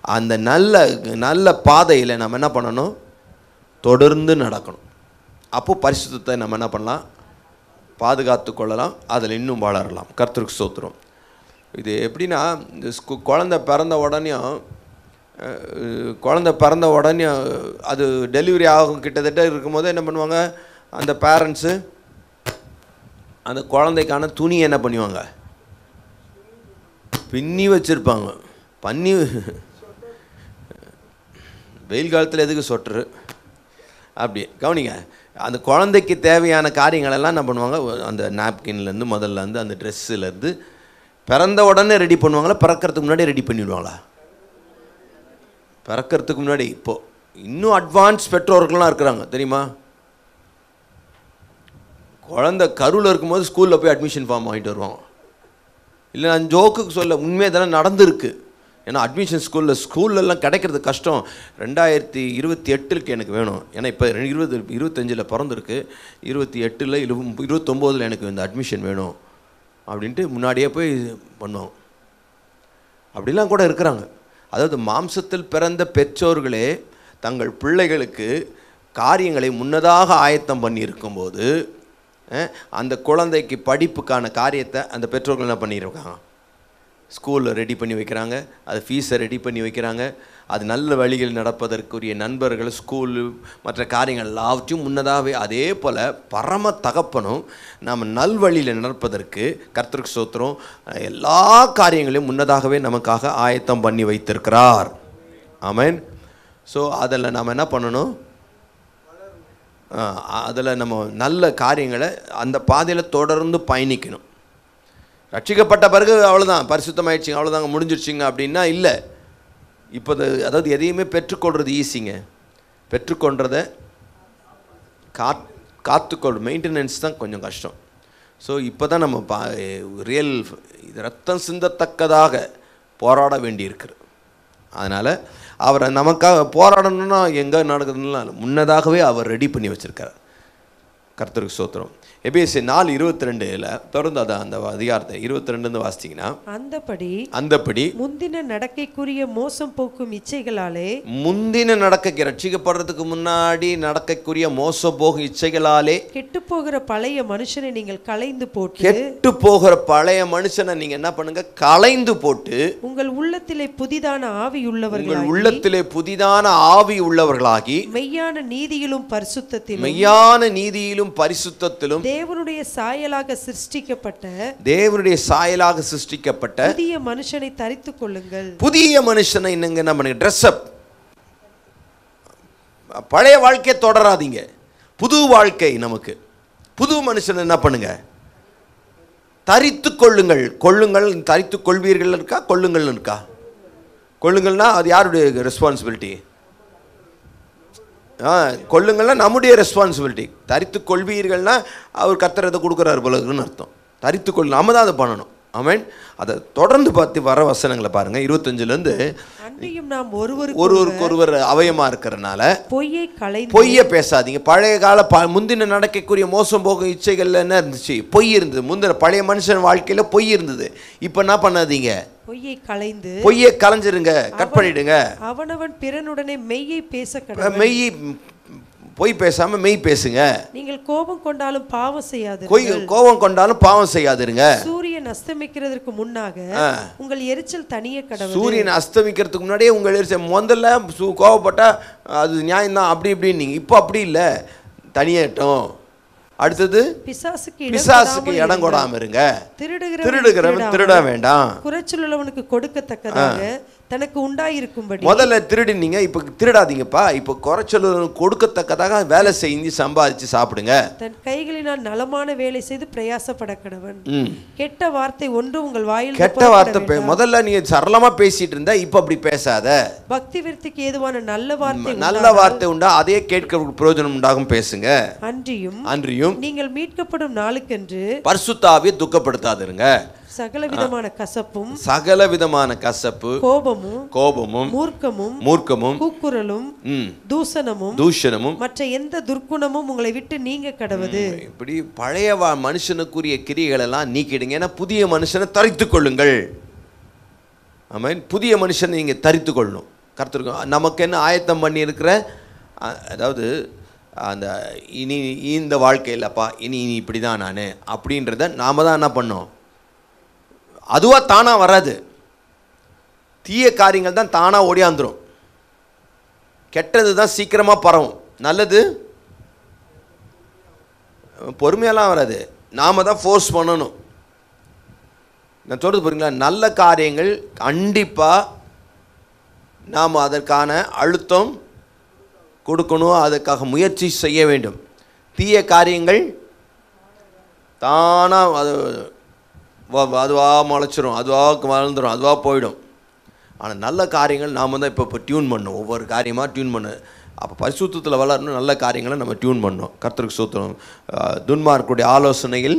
அந்த நல்ல நல்ல பாதையில் நம்ம என்ன பண்ணணும் தொடர்ந்து நடக்கணும் அப்போ பரிசுத்தத்தை நம்ம என்ன பண்ணலாம் பாதுகாத்து கொள்ளலாம் அதில் இன்னும் வளரலாம் கர்த்தருக்கு சோத்துரும் இது எப்படின்னா இந்த ஸ்கூ குழந்த பிறந்த உடனேயும் அஹ், குழந்த பிறந்த உடனே அது டெலிவரி ஆகும் கிட்டத்தட்ட இருக்கும்போது என்ன பண்ணுவாங்க அந்த பேரண்ட்ஸு அந்த குழந்தைக்கான துணி என்ன பண்ணுவாங்க பின்னி வச்சுருப்பாங்க பண்ணி வெயில் காலத்தில் எதுக்கு சொட்டரு அப்படி கவனிங்க அந்த குழந்தைக்கு தேவையான காரியங்கள் எல்லாம் என்ன பண்ணுவாங்க அந்த நாப்கின்லேருந்து முதல்ல இருந்து அந்த ட்ரெஸ்ஸுலேருந்து பிறந்த உடனே ரெடி பண்ணுவாங்களா பிறக்கறதுக்கு முன்னாடி ரெடி பண்ணிடுவாங்களா பிறக்கறதுக்கு முன்னாடி இப்போ இன்னும் அட்வான்ஸ் பெற்றோர்கள்லாம் இருக்கிறாங்க தெரியுமா குழந்தை கருவில் இருக்கும்போது ஸ்கூலில் போய் அட்மிஷன் ஃபார்ம் வாங்கிட்டு வருவாங்க இல்லை நான் ஜோக்குக்கு சொல்ல உண்மையாக இதெல்லாம் நடந்திருக்கு ஏன்னா அட்மிஷன் ஸ்கூலில் ஸ்கூல்லலாம் கிடைக்கிறது கஷ்டம் ரெண்டாயிரத்தி இருபத்தி எட்டுக்கு எனக்கு வேணும் ஏன்னா இப்போ இருபது இருபத்தஞ்சில் பிறந்திருக்கு இருபத்தி எட்டில் இரு இருபத்தொம்போதில் எனக்கு இந்த அட்மிஷன் வேணும் அப்படின்ட்டு முன்னாடியே போய் பண்ணுவாங்க அப்படிலாம் கூட இருக்கிறாங்க அதாவது மாம்சத்தில் பிறந்த பெற்றோர்களே தங்கள் பிள்ளைகளுக்கு காரியங்களை முன்னதாக ஆயத்தம் பண்ணி இருக்கும்போது அஹ், அந்த குழந்தைக்கு படிப்புக்கான காரியத்தை அந்த பெற்றோர்கள் என்ன பண்ணியிருக்காங்க ஸ்கூலில் ரெடி பண்ணி வைக்கிறாங்க அது ஃபீஸை ரெடி பண்ணி வைக்கிறாங்க அது நல்ல வழியில் நடப்பதற்குரிய நண்பர்கள் ஸ்கூலு மற்ற காரியங்கள் எல்லாவற்றையும் முன்னதாகவே அதே போல் பரம தகப்பனும் நாம் நல்வழியில் நடப்பதற்கு கர்த்தருக்கு சோத்திரம் எல்லா காரியங்களையும் முன்னதாகவே நமக்காக ஆயத்தம் பண்ணி வைத்திருக்கிறார் ஆமென் ஸோ அதில் நாம் என்ன பண்ணணும் அதில் நம்ம நல்ல காரியங்களை அந்த பாதையில் தொடர்ந்து பயணிக்கணும் ரட்சிக்கப்பட்ட பிறகு அவ்வளோதான் பரிசுத்தமாயிடுச்சிங்க அவ்வளோதாங்க முடிஞ்சிருச்சிங்க அப்படின்னா இல்லை இப்போ அது அதாவது எதையுமே பெற்றுக்கொள்வது ஈஸிங்க பெற்றுக்கொண்டதை காத் காத்துக்கொள் மெயின்டெனன்ஸ் தான் கொஞ்சம் கஷ்டம் ஸோ இப்போ தான் நம்ம பா ரியல் ரத்தம் சிந்தத்தக்கதாக போராட வேண்டியிருக்குது அதனால் அவரை நமக்காக போராடணும்னா எங்கே நடக்குதுன்னா முன்னதாகவே அவர் ரெடி பண்ணி வச்சுருக்கார் கர்த்தருக்கு சோத்திரம் எபிஎஸ்சி நாலு இருபத்தி ரெண்டில் தொடர்ந்து அதை அந்த அதிகாரத்தை இருபத்தி ரெண்டுன்னு வாசிச்சிங்கன்னா அந்தபடி அந்தபடி முந்தின நடக்கைக்குரிய மோசம் போக்கும் இச்சைகளாலே முந்தின நடக்க ரட்சிக்கப்படுறதுக்கு முன்னாடி நடக்கக்கூடிய மோச போகும் இச்சைகளாலே கெட்டுப் போகிற பழைய மனுஷனை நீங்கள் களைந்து போட்டு கெட்டு போகிற பழைய மனுஷனை நீங்க என்ன பண்ணுங்க களைந்து போட்டு உங்கள் உள்ளத்திலே புதிதான ஆவி உங்கள் உள்ளவர்கள் உள்ளத்திலே புதிதான ஆவி உள்ளவர்களாகி மெய்யான நீதியிலும் பரிசுத்தத்திலும் மெய்யான நீதியிலும் பரிசுத்தத்திலும் தேவனுடைய சாயலாக சிருஷ்டிக்கப்பட்ட தேவனுடைய சாயலாக சிருஷ்டிக்கப்பட்ட புதிய மனுஷனை தரித்துக் கொள்ளுங்கள் புதிய மனுஷனை என்னங்க என்ன பண்ணுங்க ட்ரெஸ்அப் பழைய வாழ்க்கையை தொடராதீங்க புது வாழ்க்கை நமக்கு புது மனுஷன் என்ன பண்ணுங்க தரித்து கொள்ளுங்கள் கொள்ளுங்கள் தரித்து கொள்வீர்கள் இருக்கா கொள்ளுங்கள் இருக்கா கொள்ளுங்கள்னா அது யாருடைய ரெஸ்பான்சிபிலிட்டி ஆ கொள்ளுங்கள்னா நம்முடைய ரெஸ்பான்சிபிலிட்டி தரித்து கொள்வீர்கள்னா அவர் கர்த்தர் எதை கொடுக்குறாரு போலன்னு அர்த்தம் தரித்து கொள் நம்ம தான் அதை பண்ணணும் ஆமென் அதை தொடர்ந்து பார்த்து வர வசனங்களை பாருங்க இருபத்தஞ்சுலேருந்து அன்றியும் நாம் ஒருவருக்கு ஒருவருக்கு ஒருவர் அவயமாக இருக்கிறனால பொய்யை களைந்து பொய்யை பேசாதீங்க பழைய கால ப முந்தின நடக்கக்கூடிய மோசம் போகும் இச்சைகள்ல என்ன இருந்துச்சு பொய் இருந்தது முந்தின பழைய மனுஷன் வாழ்க்கையில பொய் இருந்தது இப்போ என்ன பண்ணாதீங்க பொய்யை களைந்து பொய்யை கலைஞ்சிருங்க கட் பண்ணிடுங்க அவனவன் பிறனுடனே மெய்யை பேச கடவுள் மெய் பொய் பேசாம மெய் பேசுங்க நீங்கள் கோபம் கொண்டாலும் பாவம் செய்யாது பொய் கோபம் கொண்டாலும் பாவம் செய்யாதிருங்க சூரியன் அஸ்தமிக்கிறதற்கு முன்னாக உங்கள் எரிச்சல் தனிய கடவுள் சூரியன் அஸ்தமிக்கிறதுக்கு முன்னாடியே உங்கள் எரிச்சல் முதல்ல சு கோவப்பட்டா அது நியாயம்தான் அப்படி இப்படின்னீங்க இப்போ அப்படி இல்லை தனியேட்டும் அடுத்தது பிசாசுக்கு இடம் பிசாசுக்கு கொடாமல் இடம் கொடாம இருங்க திருடுகிறவன் திருடுகிறவன் திருட வேண்டாம் குறைச்சலுள்ளவனுக்கு கொடுக்கத்தக்கதாக தனக்கு உண்டாயிருக்கும்படி முதல்ல திருடினீங்க இப்போ திருடாதீங்கப்பா இப்போ குறைச்சல் கொடுக்கத்தக்கதாக வேலை செஞ்சு சம்பாதிச்சு சாப்பிடுங்க தன் கைகளினால் நலமான வேலை செய்து பிரயாசப்பட கடவன் ம் கெட்ட வார்த்தை ஒன்று உங்கள் வாயில் கெட்ட வார்த்தை பே- முதல்ல நீங்க சரளமா பேசிட்டு இருந்தா இப்போ அப்படி பேசாத பக்தி விருத்திக்கு ஏதுவான நல்ல வார்த்தை நல்ல வார்த்தை உண்டா அதே கேட்க பிரயோஜனம் உண்டாகும் பேசுங்க அன்றியும் அன்றியும் நீங்கள் மீட்கப்படும் நாளுக்கென்று பரிசுத்தாவியை துக்கப்படுத்தாதிருங்க சகல விதமான கசப்பும் சகல விதமான கசப்பு கோபமும் கோபமும் மூர்க்கமும் மூர்க்கமும் கூக்குரலும் ம் தூசணமும் தூஷணமும் மற்ற எந்த துர்க்குணமும் உங்களை விட்டு நீங்க கடவது இப்படி பழைய வா- மனுஷனுக்குரிய கிரியைகள் எல்லாம் நீக்கிடுங்க ஏன்னா புதிய மனுஷனை தரித்து கொள்ளுங்கள் ஆமென் புதிய மனுஷனை நீங்கள் தரித்து கொள்ளணும் கர்த்தருக்கு நமக்கு என்ன ஆயத்தம் பண்ணியிருக்கிற அ- அதாவது அந்த இனி இந்த வாழ்க்கையிலப்பா இனி இனி இப்படி தான் நான் அப்படின்றத நாம் தான் என்ன பண்ணோம் அதுவாக தானாக வராது தீய காரியங்கள் தான் தானாக ஓடியாந்துரும் கெட்டது தான் சீக்கிரமாக பரவும் நல்லது பொறுமையெல்லாம் வராது நாம் தான் ஃபோர்ஸ் பண்ணணும் நான் சொல்கிறது புரியுங்களா நல்ல காரியங்கள் கண்டிப்பாக நாம் அதற்கான அழுத்தம் கொடுக்கணும் அதுக்காக முயற்சி செய்ய வேண்டும் தீய காரியங்கள் தானாக அது வ- அதுவாக முளைச்சிரும் அதுவாக வளர்ந்துடும் அதுவாக போயிடும் ஆனால் நல்ல காரியங்கள் நாம் தான் இப்போ இப்போ டியூன் பண்ணணும் ஒவ்வொரு காரியமாக டியூன் பண்ணு அப்போ பரிசுத்தத்தில் வளரணும் நல்ல காரியங்களை நம்ம டியூன் பண்ணணும் கர்த்தருக்கு சூத்திரம் துன்மார்க்குடைய ஆலோசனையில்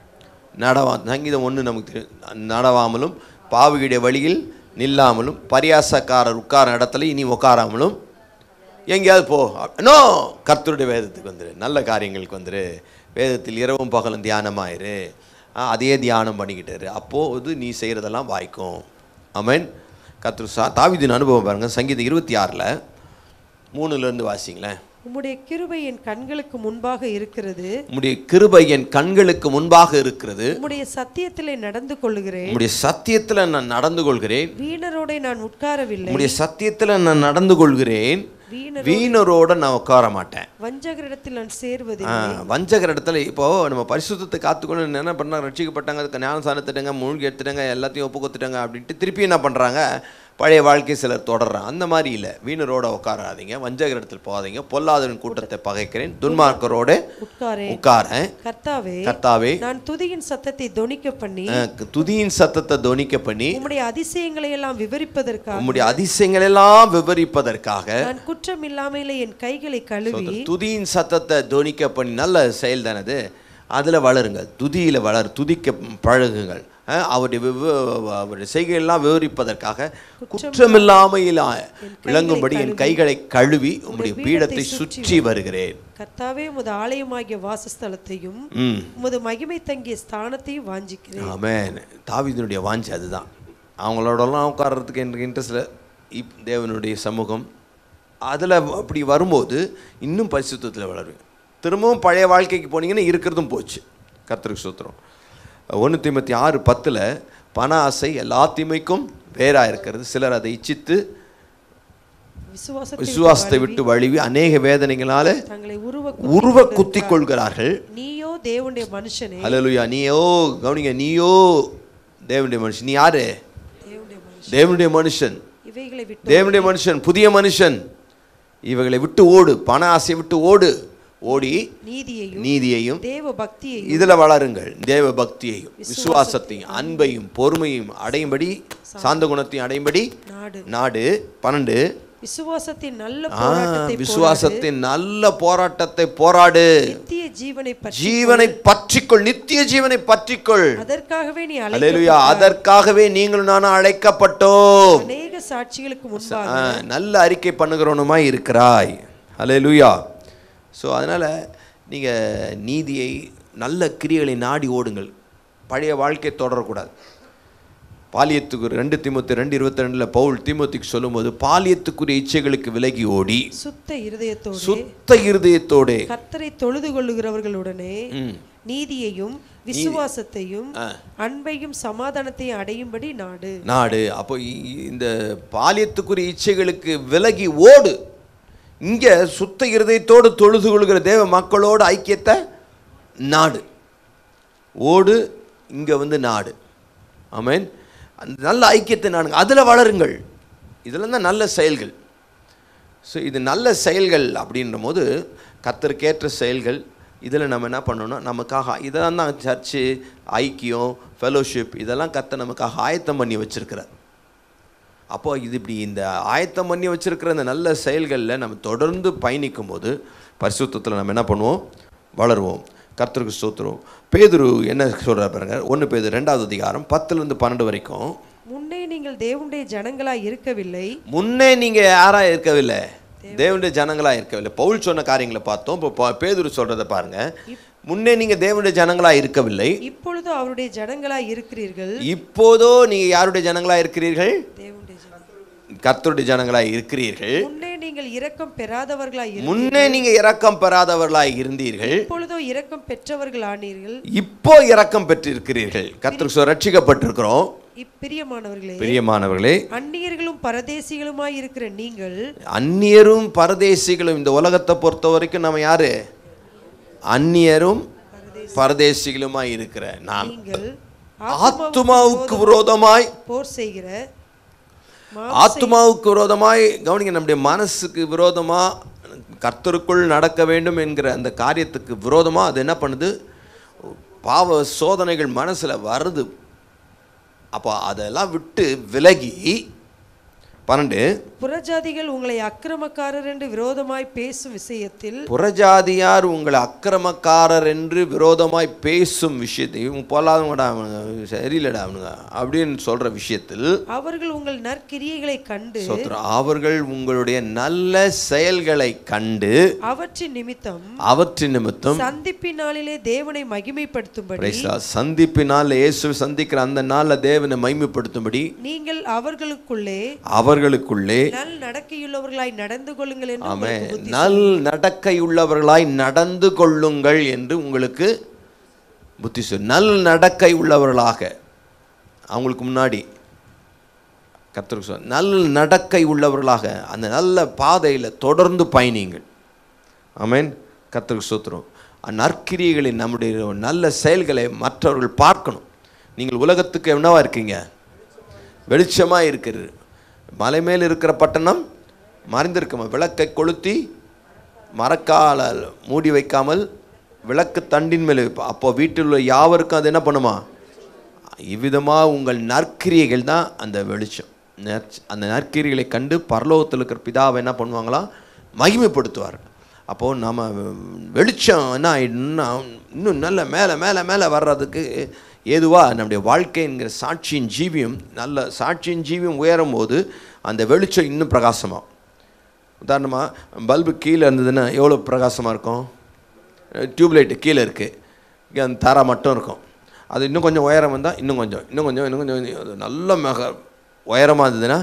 நடவா சங்கீதம் ஒன்று நமக்கு தெரியும் நடவாமலும் பாவியுடைய வழியில் நில்லாமலும் பரியாசக்காரர் உட்கார இடத்துல இனி உட்காராமலும் எங்கேயாவது போ நோ கர்த்தருடைய வேதத்துக்கு வந்துரு நல்ல காரியங்களுக்கு வந்துரு வேதத்தில் இரவும் பகலும் தியானமாயிரு ஆ, அதையே தியானம் பண்ணிக்கிட்டு இரு. அப்போது நீ செய்கிறதெல்லாம் வாய்க்கும் ஆமென் கர்த்தர் சா தாவிதின் அனுபவம் பாருங்க சங்கீதம் இருபத்தி ஆறில் மூணுலேருந்து வாசிங்களேன் உம்முடைய கிருபை என் கண்களுக்கு முன்பாக இருக்கிறது உம்முடைய கிருபை என் கண்களுக்கு முன்பாக இருக்கிறது உம்முடைய சத்தியத்திலே நடந்து கொள்ளுகிறேன் உம்முடைய சத்தியத்தில் நான் நடந்து கொள்கிறேன் வீணரோடே நான் உட்காரவில்லை உம்முடைய சத்தியத்தில் நான் நடந்து கொள்கிறேன் வீணர் வீணரோட நான் உட்கார மாட்டேன் வஞ்சகரிடத்தில் நான் சேருவது ஆ, வஞ்சகர் இடத்துல இப்போ நம்ம பரிசுத்தத்தை காத்துக்கொண்டு என்ன பண்ணாங்க ரட்சிக்கப்பட்டாங்க அதுக்கு ஞானசானத்திட்டங்க மூழ்கி எடுத்துட்டாங்க எல்லாத்தையும் ஒப்பு கொடுத்துட்டாங்க அப்படின்ட்டு திருப்பி என்ன பண்ணுறாங்க பழைய வாழ்க்கை சிலர் தொடர்றாங்க அந்த மாதிரி இல்லை வீணரோட உட்காராதீங்க வஞ்சகர் இடத்துல போகாதீங்க பொல்லாதவன் கூட்டத்தை பகைக்கிறேன் துன்மார்க்கரோட உட்காரே உட்காரேன் கர்த்தாவே கர்த்தாவே நான் துதியின் சத்தத்தை தொனிக்க பண்ணி ஆ, துதியின் சத்தத்தை தொனிக்க பண்ணி உம்முடைய அதிசயங்களை எல்லாம் விவரிப்பதற்காக உம்முடைய அதிசயங்கள் எல்லாம் விவரிப்பதற்காக நான் குற்றம் இல்லாமலே என் கைகளை கழுவி துதியின் சத்தத்தை தொனிக்க பண்ணி நல்ல செயல் தானே அது அதில் வளருங்க துதியில் வளர் துதிக்க பழகுங்கள் அஹ், அவருடைய விவ- அவருடைய செய்கையெல்லாம் விவரிப்பதற்காக குற்றமில்லாமையில் விளங்கும்படி என் கைகளை கழுவி உம்முடைய பீடத்தை சுற்றி வருகிறேன் கர்த்தாவே உமது ஆலயமாகிய வாசஸ்தலத்தையும் ம் உமது மகிமை தங்கிய ஸ்தானத்தையும் வாஞ்சிக்கிறேன் ஆமென் தாவீதினுடைய வாஞ்சி அதுதான் அவங்களோடலாம் உட்கார்றதுக்கு எனக்கு இன்ட்ரெஸ்டில் இப் தேவனுடைய சமூகம் அதில் அப்படி வரும்போது இன்னும் பரிசுத்தத்தில் வளருவேன் திரும்பவும் பழைய வாழ்க்கைக்கு போனீங்கன்னா இருக்கிறதும் போச்சு கர்த்தருக்கு சூத்திரம் ஒன்று தீமத்தி ஆறு பத்தில் பண ஆசை எல்லா தீமைக்கும் வேறாக இருக்கிறது சிலர் அதை இச்சித்து விசுவாசத்தை விசுவாசத்தை விட்டு வழுவி அநேக வேதனைகளால் தங்களை உருவ உருவ குத்திக் கொள்கிறார்கள் நீயோ தேவனுடைய மனுஷனே ஹalleluya நீயோ கவனிங்க நீயோ தேவனுடைய மனுஷன் நீ யாரு தேவனுடைய மனுஷன் தேவனுடைய மனுஷன் இவைகளை விட்டு தேவனுடைய மனுஷன் புதிய மனுஷன் இவைகளை விட்டு ஓடு பண ஆசை விட்டு ஓடு ஓடி நீதியையும் நீதியையும் தேவ பக்தியையும் இதுல வளருங்கள் தேவ பக்தியையும் விசுவாசத்தையும் அன்பையும் பொறுமையும் அடையும்படி சாந்த குணத்தையும் அடையும்படி நாடு நாடு பன்னெண்டு விசுவாசத்தின் நல்ல ஆ, போராட்டத்தை விசுவாசத்தின் நல்ல போராட்டத்தை போராடு நித்திய ஜீவனை பற்றி ஜீவனை பற்றிக்கொள் நித்திய ஜீவனை பற்றிக்கொள் அதற்காகவே நீ அழை அல்லேலூயா அதற்காகவே நீங்களும் நானும் அழைக்கப்பட்டோம் அநேக சாட்சிகளுக்கு முன்பாக ஆ, நல்ல அறிக்கை பண்ணுகிறவனுமா இருக்கிறாய் அல்லேலூயா ஸோ அதனால் நீங்கள் நீதியை நல்ல கிரியைகளை நாடி ஓடுங்கள் பழைய வாழ்க்கையை தொடரக்கூடாது பாலியத்துக்கு ரெண்டு திமுத்து ரெண்டு இருபத்தி ரெண்டில் பவுல் திமுத்துக்கு சொல்லும்போது பாலியத்துக்குரிய இச்சைகளுக்கு விலகி ஓடி சுத்த இருதயத்தோடு சுத்த இருதயத்தோடே கர்த்தரை தொழுது கொள்ளுகிறவர்களுடனே ம். நீதியையும் விசுவாசத்தையும் அன்பையும் சமாதானத்தையும் அடையும்படி நாடு நாடு அப்போ இ- இந்த பாலியத்துக்குரிய இச்சைகளுக்கு விலகி ஓடு இங்கே சுத்த இருதயத்தோடு தொழுது கொள்கிற தேவ மக்களோடு ஐக்கியத்தை நாடு ஓடு இங்கே வந்து நாடு ஆமென் அந்த நல்ல ஐக்கியத்தை நாடுங்க அதில் வளருங்கள் இதெல்லாம் தான் நல்ல செயல்கள் ஸோ இது நல்ல செயல்கள் அப்படின்ற போது கத்தருக்கேற்ற செயல்கள் இதில் நம்ம என்ன பண்ணணும்னா நமக்காக இதெல்லாம் தான் சர்ச்சு ஐக்கியம் ஃபெலோஷிப் இதெல்லாம் கத்த நமக்காக ஆயத்தம் பண்ணி வச்சிருக்கிறார் அப்போ இது இப்படி இந்த ஆயத்தம் பண்ணி வச்சிருக்கிற இந்த நல்ல செயல்களில் நம்ம தொடர்ந்து பயணிக்கும் போது பரிசுத்தத்தில் நம்ம என்ன பண்ணுவோம் வளருவோம் கர்த்தருக்கு ஸ்தோத்திரம் பேதுரு என்ன சொல்கிறார் பாருங்க ஒன்று பேது ரெண்டாவது அதிகாரம் பத்துலேருந்து பன்னெண்டு வரைக்கும் முன்னே நீங்கள் தேவனுடைய ஜனங்களாய் இருக்கவில்லை முன்னே நீங்கள் யாராக இருக்கவில்லை தேவனுடைய ஜனங்களாக இருக்கவில்லை பவுல் சொன்ன காரியங்களை பார்த்தோம் இப்போ பா- பேதுரு சொல்கிறத பாருங்க முன்னே நீங்கள் தேவனுடைய ஜனங்களாக இருக்கவில்லை இப்பொழுது அவருடைய ஜனங்களாய் இருக்கிறீர்கள் இப்போதோ நீங்கள் யாருடைய ஜனங்களாக இருக்கிறீர்கள் தேவனுடைய ஜனங்கள் கர்த்தருடைய ஜனங்களாய் இருக்கிறீர்கள் முன்னே நீங்கள் இரக்கம் பெறாதவர்களாய் இரு முன்னே நீங்க இரக்கம் பெறாதவர்களாய் இருந்தீர்கள் இப்பொழுதோ இரக்கம் பெற்றவர்கள் ஆனீர்கள் இப்போ இரக்கம் பெற்றிருக்கிறீர்கள் கர்த்தருக்கு சொ- ரட்சிக்கப்பட்டிருக்கிறோம் இப்பிரியமானவர்களே பிரியமானவர்களே அந்நியர்களும் பரதேசிகளுமாய் இருக்கிற நீங்கள் அந்நியரும் பரதேசிகளும் இந்த உலகத்தை பொறுத்த வரைக்கும் நம்ம யாரு அந்நியரும் பரதேசிகளுமாய் இருக்கிற நாம் நீங்கள் ஆத்துமாவுக்கு விரோதமாய் போர் செய்கிற மா- ஆத்துமாவுக்கு விரோதமாய் கவனிங்க நம்முடைய மனசுக்கு விரோதமா கர்த்தருக்குள் நடக்க வேண்டும் என்கிற அந்த காரியத்துக்கு விரோதமா அது என்ன பண்ணுது பாவ சோதனைகள் மனசுல வருது அப்போ அதெல்லாம் விட்டு விலகி பன்னெண்டு புறஜாதிகள் உங்களை அக்கிரமக்காரர் என்று விரோதமாய் பேசும் விஷயத்தில் புறஜாதியார் உங்களை அக்கிரமக்காரர் என்று விரோதமாய் பேசும் விஷயத்தை இவங்க பொல்லாதவங்கடா அவனுங்க சரியில்லடா அவனுங்க அப்படின்னு சொல்ற விஷயத்தில் அவர்கள் உங்கள் நற்கிரியைகளை கண்டு சோத்திரம் அவர்கள் உங்களுடைய நல்ல செயல்களை கண்டு அவற்றின் நிமித்தம் அவற்றின் நிமித்தம் சந்திப்பின் நாளிலே தேவனை மகிமைப்படுத்தும்படி praise the Lord. சந்திப்பினால் இயேசு சந்திக்கிற அந்த நாள்ல தேவனை மைமைப்படுத்தும்படி நீங்கள் அவர்களுக்குள்ளே அவர்களுக்குள்ளே நல் நடக்கையுள்ளவர்களாய் நடந்து கொள்ளுங்கள் என்று ஆமே உங்களுக்கு புத்தி நல் நடக்கை உள்ளவர்களாய் நடந்து கொள்ளுங்கள் என்று உங்களுக்கு புத்தி சொல் நல் நடக்கை உள்ளவர்களாக அவங்களுக்கு முன்னாடி கர்த்தருக்கு சொல் நல் நடக்கை உள்ளவர்களாக அந்த நல்ல பாதையில் தொடர்ந்து பயணிங்கள் ஆமென் கர்த்தருக்கு சோத்திரம் நற்கிரியைகளின் நம்முடைய நல்ல செயல்களை மற்றவர்கள் பார்க்கணும் நீங்கள் உலகத்துக்கு என்னவா இருக்கீங்க வெளிச்சமாக இருக்கிறது மலை மேல் இருக்கிற பட்டணம் மறைந்திருக்குமா விளக்கை கொளுத்தி மரக்கால மூடி வைக்காமல் விளக்கு தண்டின் மேல் வைப்பா அப்போ வீட்டில் உள்ள யாவருக்கும் அது என்ன பண்ணுமா இவ்விதமாக உங்கள் நற்கிரியைகள் தான் அந்த வெளிச்சம் நற் அந்த நற்கிரியைகளை கண்டு பரலோகத்தில் இருக்கிற பிதாவை என்ன பண்ணுவாங்களாம் மகிமைப்படுத்துவார் அப்போது நம்ம வெளிச்சம் என்ன ஆயிடும்னா இன்னும் நல்ல மேலே மேலே மேலே வர்றதுக்கு ஏதுவாக நம்முடைய வாழ்க்கைங்கிற சாட்சியின் ஜீவியம் நல்ல சாட்சியின் ஜீவியம் உயரும் போது அந்த வெளிச்சம் இன்னும் பிரகாசமாகும் உதாரணமாக பல்பு கீழே இருந்ததுன்னா எவ்வளோ பிரகாசமாக இருக்கும் டியூப்லைட்டு கீழே இருக்குது இங்கே அந்த தரை மட்டும் இருக்கும் அது இன்னும் கொஞ்சம் உயரம் வந்தால் இன்னும் கொஞ்சம் இன்னும் கொஞ்சம் இன்னும் கொஞ்சம் அது நல்ல மிக உயரமாக இருந்ததுன்னா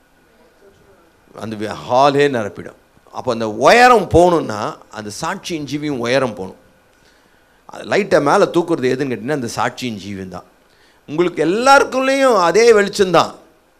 அந்த வி- ஹாலே நிரப்பிடும் அப்போ அந்த உயரம் போகணுன்னா அந்த சாட்சியின் ஜீவியம் உயரம் போகணும் லைட்டை மேலே தூக்குறது எதுன்னு கேட்டிங்கன்னா அந்த சாட்சியின் ஜீவியம் தான் உங்களுக்கு எல்லாருக்குள்ளேயும் அதே வெளிச்சம்தான்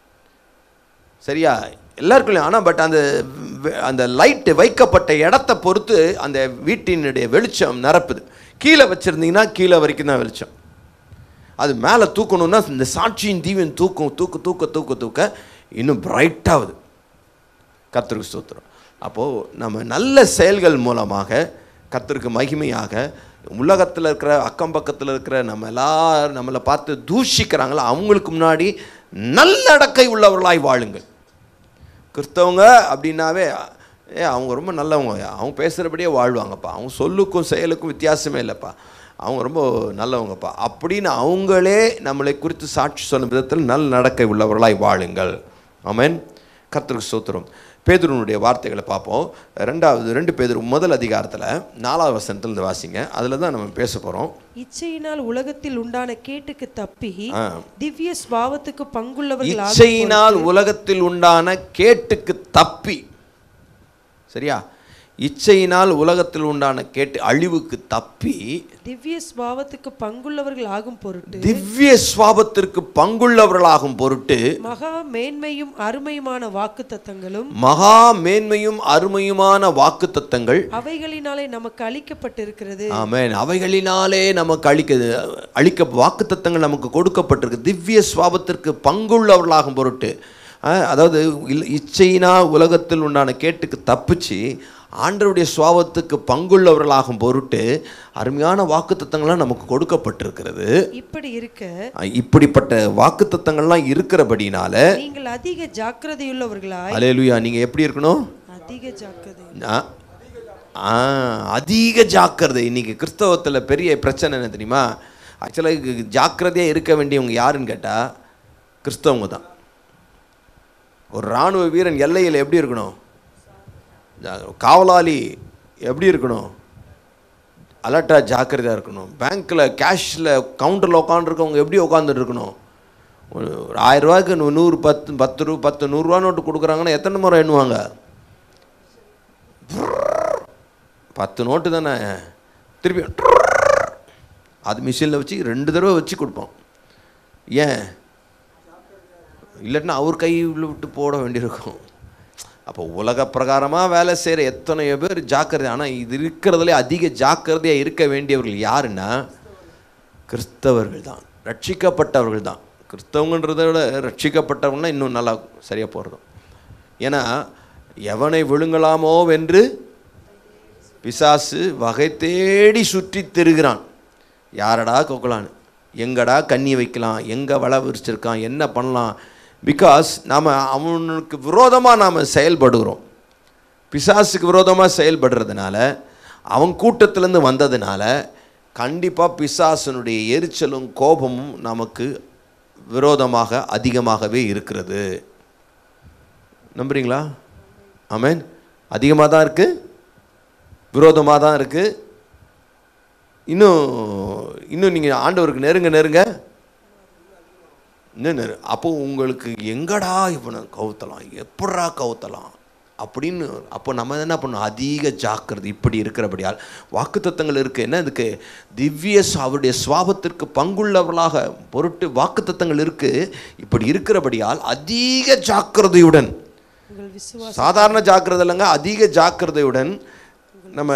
சரியா எல்லாருக்குள்ளேயும் ஆனால் பட் அந்த வெ- அந்த லைட்டு வைக்கப்பட்ட இடத்த பொறுத்து அந்த வீட்டினுடைய வெளிச்சம் நிரப்புது கீழே வச்சுருந்தீங்கன்னா கீழே வரைக்கும் தான் வெளிச்சம் அது மேலே தூக்கணும்னா இந்த சாட்சியின் தீவின் தூக்கும் தூக்க தூக்க தூக்க தூக்க இன்னும் பிரைட்டாகுது கர்த்தருக்கு ஸ்தோத்திரம் அப்போது நம்ம நல்ல செயல்கள் மூலமாக கர்த்தருக்கு மகிமையாக உலகத்தில் இருக்கிற அக்கம் பக்கத்தில் இருக்கிற நம்ம எல்லாரும் நம்மளை பார்த்து தூஷிக்கிறாங்களோ அவங்களுக்கு முன்னாடி நல்லடக்கை உள்ளவர்களாய் வாழுங்கள் கிறிஸ்தவங்க அப்படின்னாவே ஏ அவங்க ரொம்ப நல்லவங்க அவங்க பேசுகிறபடியே வாழ்வாங்கப்பா அவங்க சொல்லுக்கும் செயலுக்கும் வித்தியாசமே இல்லைப்பா அவங்க ரொம்ப நல்லவங்கப்பா அப்படின்னு அவங்களே நம்மளை குறித்து சாட்சி சொன்ன விதத்தில் நல் நடக்கை உள்ளவர்களாய் வாழுங்கள் ஆமென் கர்த்தருக்கு சோத்திரம் பேதுருனுடைய வார்த்தைகளை பார்ப்போம் ரெண்டாவது ரெண்டு பேதுரு முதல் அதிகாரத்தில் நாலாவது வசனத்துல வாசிங்க அதில் தான் நம்ம பேச போகிறோம் இச்சையினால் உலகத்தில் உண்டான கேட்டுக்கு தப்பி ஆ. திவ்ய ஸ்வாவத்துக்கு பங்குள்ளவர்கள் இச்சையினால் உலகத்தில் உண்டான கேட்டுக்கு தப்பி சரியா இச்சையினால் உலகத்தில் உண்டான கேட்டு அழிவுக்கு தப்பி திவ்ய ஸ்வாவத்துக்கு பங்குள்ளவர்கள் ஆகும் பொருட்டு திவ்ய சுவாபத்திற்கு பங்குள்ளவர்களாகும் பொருட்டு மகா மேன்மையும் அருமையுமான வாக்கு தத்தங்களும் மகா மேன்மையும் அருமையுமான வாக்குத்தத்தங்கள் அவைகளினாலே நமக்கு அளிக்கப்பட்டிருக்கிறது ஆமென் அவைகளினாலே நமக்கு அளிக்கிறது அளிக்க வாக்குத்தத்தங்கள் நமக்கு கொடுக்கப்பட்டிருக்கு திவ்ய சுவாபத்திற்கு பங்குள்ளவர்களாகும் பொருட்டு அஹ், அதாவது இல்- இச்சையினா உலகத்தில் உண்டான கேட்டுக்கு தப்பிச்சு ஆண்டவருடைய சுவாபத்துக்கு பங்குள்ளவர்களாகும் பொருட்டு அருமையான வாக்குத்தத்தங்கள்லாம் நமக்கு கொடுக்கப்பட்டிருக்கிறது இப்படி இருக்க அஹ், இப்படிப்பட்ட வாக்குத்தத்தங்கள்லாம் இருக்கிறபடினால நீங்கள் அதிக ஜாக்கிரதையுள்ளவர்களாய் அலேலுயா நீங்கள் எப்படி இருக்கணும் அதிக ஜாக்கிரதை ஆ ஆ, அதிக ஜாக்கிரதை இன்னைக்கு கிறிஸ்தவத்தில் பெரிய பிரச்சனை என்ன தெரியுமா ஆக்சுவலாக ஜாக்கிரதையாக இருக்க வேண்டியவங்க யாருன்னு கேட்டால் கிறிஸ்தவங்க தான் ஒரு இராணுவ வீரன் எல்லையில் எப்படி இருக்கணும் ஜா- காவலாளி எப்படி இருக்கணும் அலர்ட்டாக ஜாக்கிரதையாக இருக்கணும் பேங்க்கில் கேஷில் கவுண்டரில் உட்காந்துருக்கவங்க எப்படி உட்காந்துட்டு இருக்கணும் ஒரு ஒரு ஆயிரம் ரூபாய்க்கு நூ- நூறு பத்து பத்து ரூபா பத்து நூறுரூவா நோட்டு கொடுக்குறாங்கன்னா எத்தனை முறை எண்ணுவாங்க பத்து நோட்டு தானே திருப்பி அது மிஷினில் வச்சு ரெண்டு தடவை வச்சு கொடுப்போம் ஏன் இல்லாட்டினா அவர் கை உள்ள விட்டு போட வேண்டியிருக்கும் அப்போ உலக பிரகாரமாக வேலை செய்கிற எத்தனையோ பேர் ஜாக்கிரதை ஆனால் இது இருக்கிறதுலே அதிக ஜாக்கிரதையாக இருக்க வேண்டியவர்கள் யாருன்னா கிறிஸ்தவர்கள் தான் ரட்சிக்கப்பட்டவர்கள் தான் கிறிஸ்தவங்கன்றதை விட ரட்சிக்கப்பட்டவங்கன்னா இன்னும் நல்லா சரியாக போகிறதும் ஏன்னா எவனை விழுங்கலாமோ வென்று பிசாசு வகை தேடி சுற்றி திரிகிறான் யாரடா கொக்கலான்னு எங்கடா கண்ணி வைக்கலாம் எங்கே வலை விரிச்சிருக்கான் என்ன பண்ணலாம் பிகாஸ் நாம் அவனுக்கு விரோதமாக நாம் செயல்படுகிறோம் பிசாசுக்கு விரோதமாக செயல்படுறதுனால அவன் கூட்டத்திலேருந்து வந்ததுனால கண்டிப்பாக பிசாசனுடைய எரிச்சலும் கோபமும் நமக்கு விரோதமாக அதிகமாகவே இருக்கிறது நம்புறீங்களா ஆமென் அதிகமாக தான் இருக்குது விரோதமாக தான் இருக்குது இன்னும் இன்னும் நீங்கள் ஆண்டவருக்கு நெருங்க நெருங்க இன்னும் நெரு அப்போ உங்களுக்கு எங்கடா இவனை கவுத்தலாம் எப்படா கவுத்தலாம் அப்படின்னு அப்போ நம்ம என்ன பண்ணணும் அதிக ஜாக்கிரதை இப்படி இருக்கிறபடியால் வாக்குத்தத்தங்கள் இருக்குது என்ன இதுக்கு திவ்ய ச- அவருடைய சுவாபத்திற்கு பங்குள்ளவர்களாக பொருட்டு வாக்குத்தத்தங்கள் இருக்குது இப்படி இருக்கிறபடியால் அதிக ஜாக்கிரதையுடன் உங்கள் விசுவாச சாதாரண ஜாக்கிரதை இல்லைங்க அதிக ஜாக்கிரதையுடன் நம்ம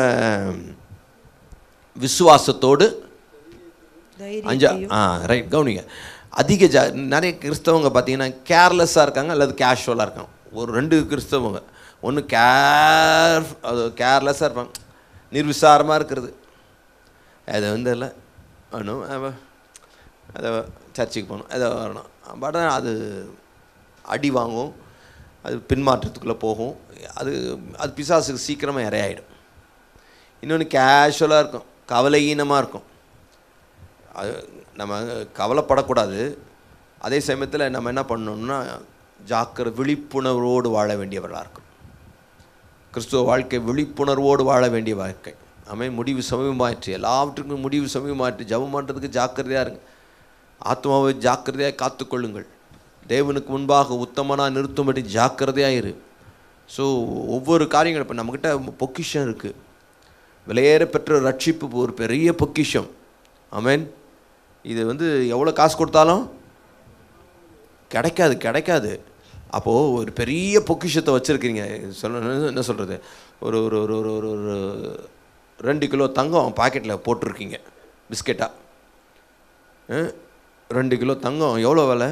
விசுவாசத்தோடு அஞ்சா தைரியம் ஆ ரைட் கவனிங்க அதிக ஜா நிறைய கிறிஸ்தவங்க பார்த்தீங்கன்னா கேர்லெஸ்ஸாக இருக்காங்க அல்லது கேஷுவலாக இருக்காங்க ஒரு ரெண்டு கிறிஸ்தவங்க ஒன்று கேர் அது கேர்லெஸ்ஸாக இருப்பாங்க நிர்விசாரமாக இருக்கிறது அது வந்து இல்லை வேணும் அவ- அதை சர்ச்சுக்கு போகணும் அதை வரணும் பட் அது அடி வாங்கும் அது பின்மாற்றத்துக்குள்ளே போகும் அது அது பிசாசுக்கு சீக்கிரமாக இரையாயிடும் இன்னொன்று கேஷுவலாக இருக்கும் கவலையீனமாக இருக்கும் அது நம்ம கவலைப்படக்கூடாது அதே சமயத்தில் நம்ம என்ன பண்ணணும்னா ஜாக்கிர விழிப்புணர்வோடு வாழ வேண்டியவர்களாக இருக்கும் கிறிஸ்துவ வாழ்க்கை விழிப்புணர்வோடு வாழ வேண்டிய வாழ்க்கை அமை முடிவு சமயமாயிற்று எல்லாவற்றுக்கும் முடிவு சமயமாயிற்று ஜெபம் பண்ணுறதுக்கு ஜாக்கிரதையாக இருங்க ஆத்மாவை ஜாக்கிரதையாக காத்துக்கொள்ளுங்கள் தேவனுக்கு முன்பாக உத்தமனாக நிறுத்தும்படி ஜாக்கிரதையாக இரு ஸோ ஒவ்வொரு காரியங்கள் இப்போ நம்மக்கிட்ட பொக்கிஷம் இருக்குது விலையேற பெற்ற ரட்சிப்பு ஒரு பெரிய பொக்கிஷம் ஆமென் இது வந்து எவ்வளோ காசு கொடுத்தாலும் கிடைக்காது கிடைக்காது அப்போது ஒரு பெரிய பொக்கிஷத்தை வச்சுருக்கீங்க சொல்ல என்ன சொல்கிறது ஒரு ஒரு ஒரு ஒரு ஒரு ஒரு ரெண்டு கிலோ தங்கம் பாக்கெட்டில் போட்டிருக்கீங்க பிஸ்கெட்டாக ரெண்டு கிலோ தங்கம் எவ்வளோ விலை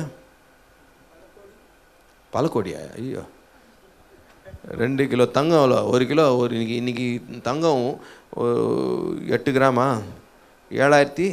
பல கோடியா ஐயோ ரெண்டு கிலோ தங்கம் எவ்வளோ ஒரு கிலோ ஒரு இன்னைக்கு இன்னைக்கு தங்கம் ஒரு எட்டு கிராமா ஏழாயிரத்தி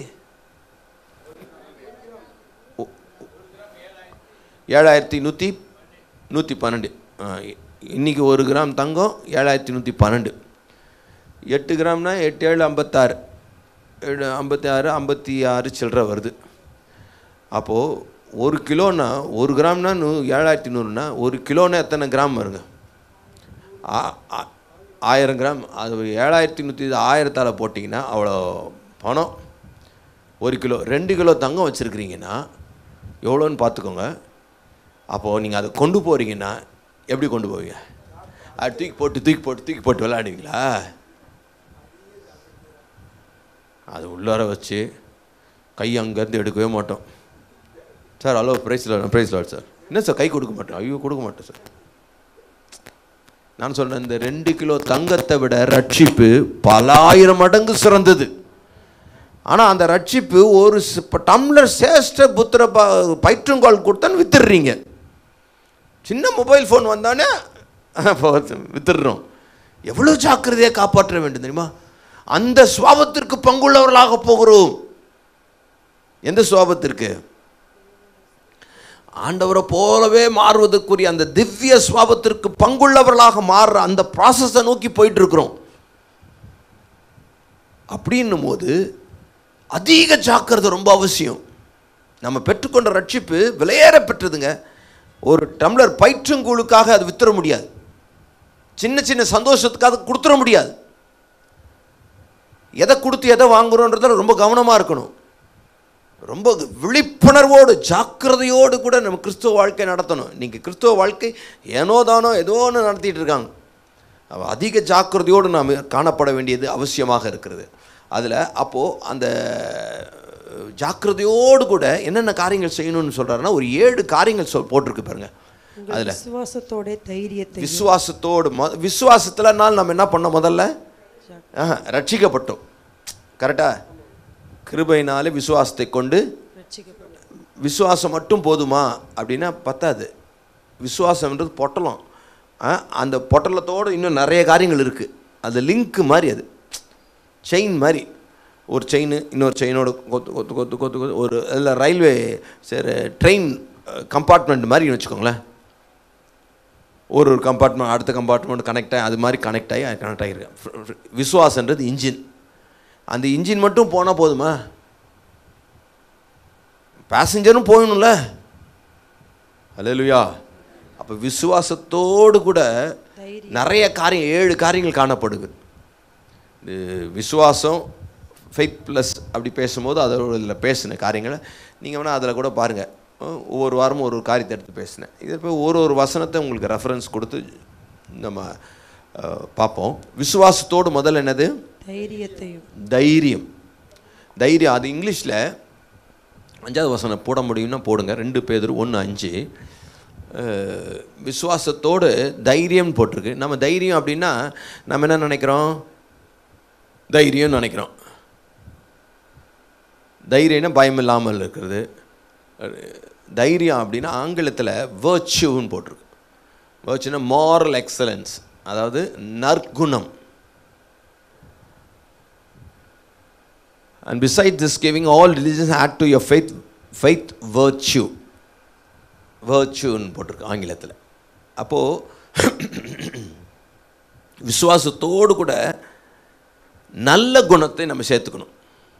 ஒ- ஏழாயிரத்தி நூற்றி நூற்றி பன்னெண்டு ஆ, இ- இன்னைக்கு ஒரு கிராம் தங்கம் ஏழாயிரத்தி நூற்றி பன்னெண்டு எட்டு கிராம்னா எட்டு ஏழு ஐம்பத்தாறு ஏழு ஐம்பத்தி ஆறு ஐம்பத்தி ஆறு சில்லற வருது அப்போது ஒரு கிலோன்னா ஒரு கிராம்னா நூ ஏழாயிரத்தி நூறுனா ஒரு கிலோன்னா எத்தனை கிராம் வருங்க ஆ- ஆ- ஆயிரம் கிராம் அது ஏழாயிரத்தி நூற்றி ஆயிரத்தால் போட்டிங்கன்னா அவ்வளோ பணம் ஒரு கிலோ ரெண்டு கிலோ தங்கம் வச்சுருக்கிறீங்கன்னா எவ்வளோன்னு பார்த்துக்கோங்க அப்போது நீங்கள் அதை கொண்டு போகிறீங்கன்னா எப்படி கொண்டு போவீங்க அது தூக்கி போட்டு தூக்கி போட்டு தூக்கி போட்டு விளையாடுவீங்களா அது உள்ளார வச்சு கை அங்கேருந்து எடுக்கவே மாட்டோம் sir hello praise praise lord sir என்ன சார் கை கொடுக்க மாட்டோம் ஐயோ கொடுக்க மாட்டேன் சார் நான் சொன்னேன் இந்த ரெண்டு கிலோ தங்கத்தை விட ரட்சிப்பு பலாயிரம் மடங்கு சிறந்தது ஆனால் அந்த ரட்சிப்பு ஒரு ஸ்- இப்ப டம்ளர் சேஷ்ட புத்திர ப பயிற்றுங்கால் கொடுத்தான்னு வித்துடுறீங்க சின்ன மொபைல் ஃபோன் வந்தானே அப்போ வித்துடுறோம் எவ்வளோ ஜாக்கிரதையாக காப்பாற்ற வேண்டும் தெரியுமா அந்த சுவாபத்திற்கு பங்குள்ளவர்களாக போகிறோம் எந்த சுவாபத்திற்கு ஆண்டவரை போலவே மாறுவதற்குரிய அந்த திவ்ய சுவாபத்திற்கு பங்குள்ளவர்களாக மாறுற அந்த ப்ராசஸை நோக்கி போயிட்டு இருக்கிறோம் அப்படின்னும் போது அதிக ஜாக்கிரதை ரொம்ப அவசியம் நம்ம பெற்றுக்கொண்ட ரட்சிப்பு விலையேற பெற்றதுங்க ஒரு டம்ளர் பயிற்றுங்கூழுக்காக அது வித்துற முடியாது சின்ன சின்ன சந்தோஷத்துக்காக கொடுத்துட முடியாது எதை கொடுத்து எதை வாங்குறோன்றதுல ரொம்ப கவனமாக இருக்கணும் ரொம்ப விழிப்புணர்வோடு ஜாக்கிரதையோடு கூட நம்ம கிறிஸ்துவ வாழ்க்கை நடத்தணும் நீங்கள் கிறிஸ்துவ வாழ்க்கை ஏனோ தானோ ஏதோ ஒன்று நடத்திட்டு இருக்காங்க அப்ப அதிக ஜாக்கிரதையோடு நாம் காணப்பட வேண்டியது அவசியமாக இருக்கிறது அதில் அப்போது அந்த ஜாக்கிரதையோடு கூட என்னென்ன காரியங்கள் செய்யணும்னு சொல்கிறாருன்னா ஒரு ஏழு காரியங்கள் சொல் போட்டிருக்கு பாருங்க உங்கள் அதில் விசுவாசத்தோட தைரியத்தை விசுவாசத்தோடு மொ விசுவாசத்தில்னால நம்ம என்ன பண்ணோம் முதல்ல ஆஹா, ரட்சிக்கப்பட்டோம் கரெக்டா கிருபையினாலே விசுவாசத்தை கொண்டு ரட்சிக்கப்பட்ட விசுவாசம் மட்டும் போதுமா அப்படின்னா பத்தாது விசுவாசம்ன்றது பொட்டலம் ஆ, அந்த பொட்டலத்தோடு இன்னும் நிறைய காரியங்கள் இருக்குது அது லிங்க் மாதிரி அது செயின் மாதிரி ஒரு செயின் இன்னொரு செயினோட கொத்து கொத்து கொத்து கொத்து கொத்து ஒரு அதில் ரயில்வே சரி ட்ரெயின் கம்பார்ட்மெண்ட் மாதிரி வச்சுக்கோங்களேன் ஒரு ஒரு கம்பார்ட்மெண்ட் அடுத்த கம்பார்ட்மெண்ட் கனெக்ட் ஆகி அது மாதிரி கனெக்ட் ஆகி கனெக்ட் ஆகிருக்கு விசுவாசன்றது இன்ஜின் அந்த இன்ஜின் மட்டும் போனால் போதுமா பேசஞ்சரும் போகணும்ல அல்லேலூயா அப்போ விசுவாசத்தோடு கூட நிறைய காரியம் ஏழு காரியங்கள் காணப்படுது இது விசுவாசம் ஃபெய்த் ப்ளஸ் அப்படி பேசும்போது அதோட இதில் பேசின காரியங்களை நீங்கள் வேணால் அதில் கூட பாருங்கள் ஒவ்வொரு வாரமும் ஒரு ஒரு காரியத்தை எடுத்து பேசினேன் இதை போய் ஒரு ஒரு வசனத்தை உங்களுக்கு ரெஃபரன்ஸ் கொடுத்து நம்ம அஹ், பார்ப்போம் விசுவாசத்தோடு முதல்ல என்னது தைரியத்தையும் தைரியம் தைரியம் அது இங்கிலீஷில் அஞ்சாவது வசனம் போட முடியும்னா போடுங்க ரெண்டு பேர் ஒன்று அஞ்சு அஹ், விசுவாசத்தோடு தைரியம் போட்டிருக்கு நம்ம தைரியம் அப்படின்னா நம்ம என்ன நினைக்கிறோம் தைரியம் நினைக்கிறோம் தைரியம்னா பயம் இல்லாமல் இருக்கிறது அஹ், தைரியம் அப்படின்னா ஆங்கிலத்தில் வேர்ச்சுன்னு போட்டிருக்கு வேர்ச்சுனா moral எக்ஸலன்ஸ் அதாவது நற்குணம் And besides this, giving all religions add to your faith, faith virtue. virtueன்னு போட்டிருக்கு ஆங்கிலத்தில் அப்போது விசுவாசத்தோடு கூட நல்ல குணத்தை நம்ம சேர்த்துக்கணும்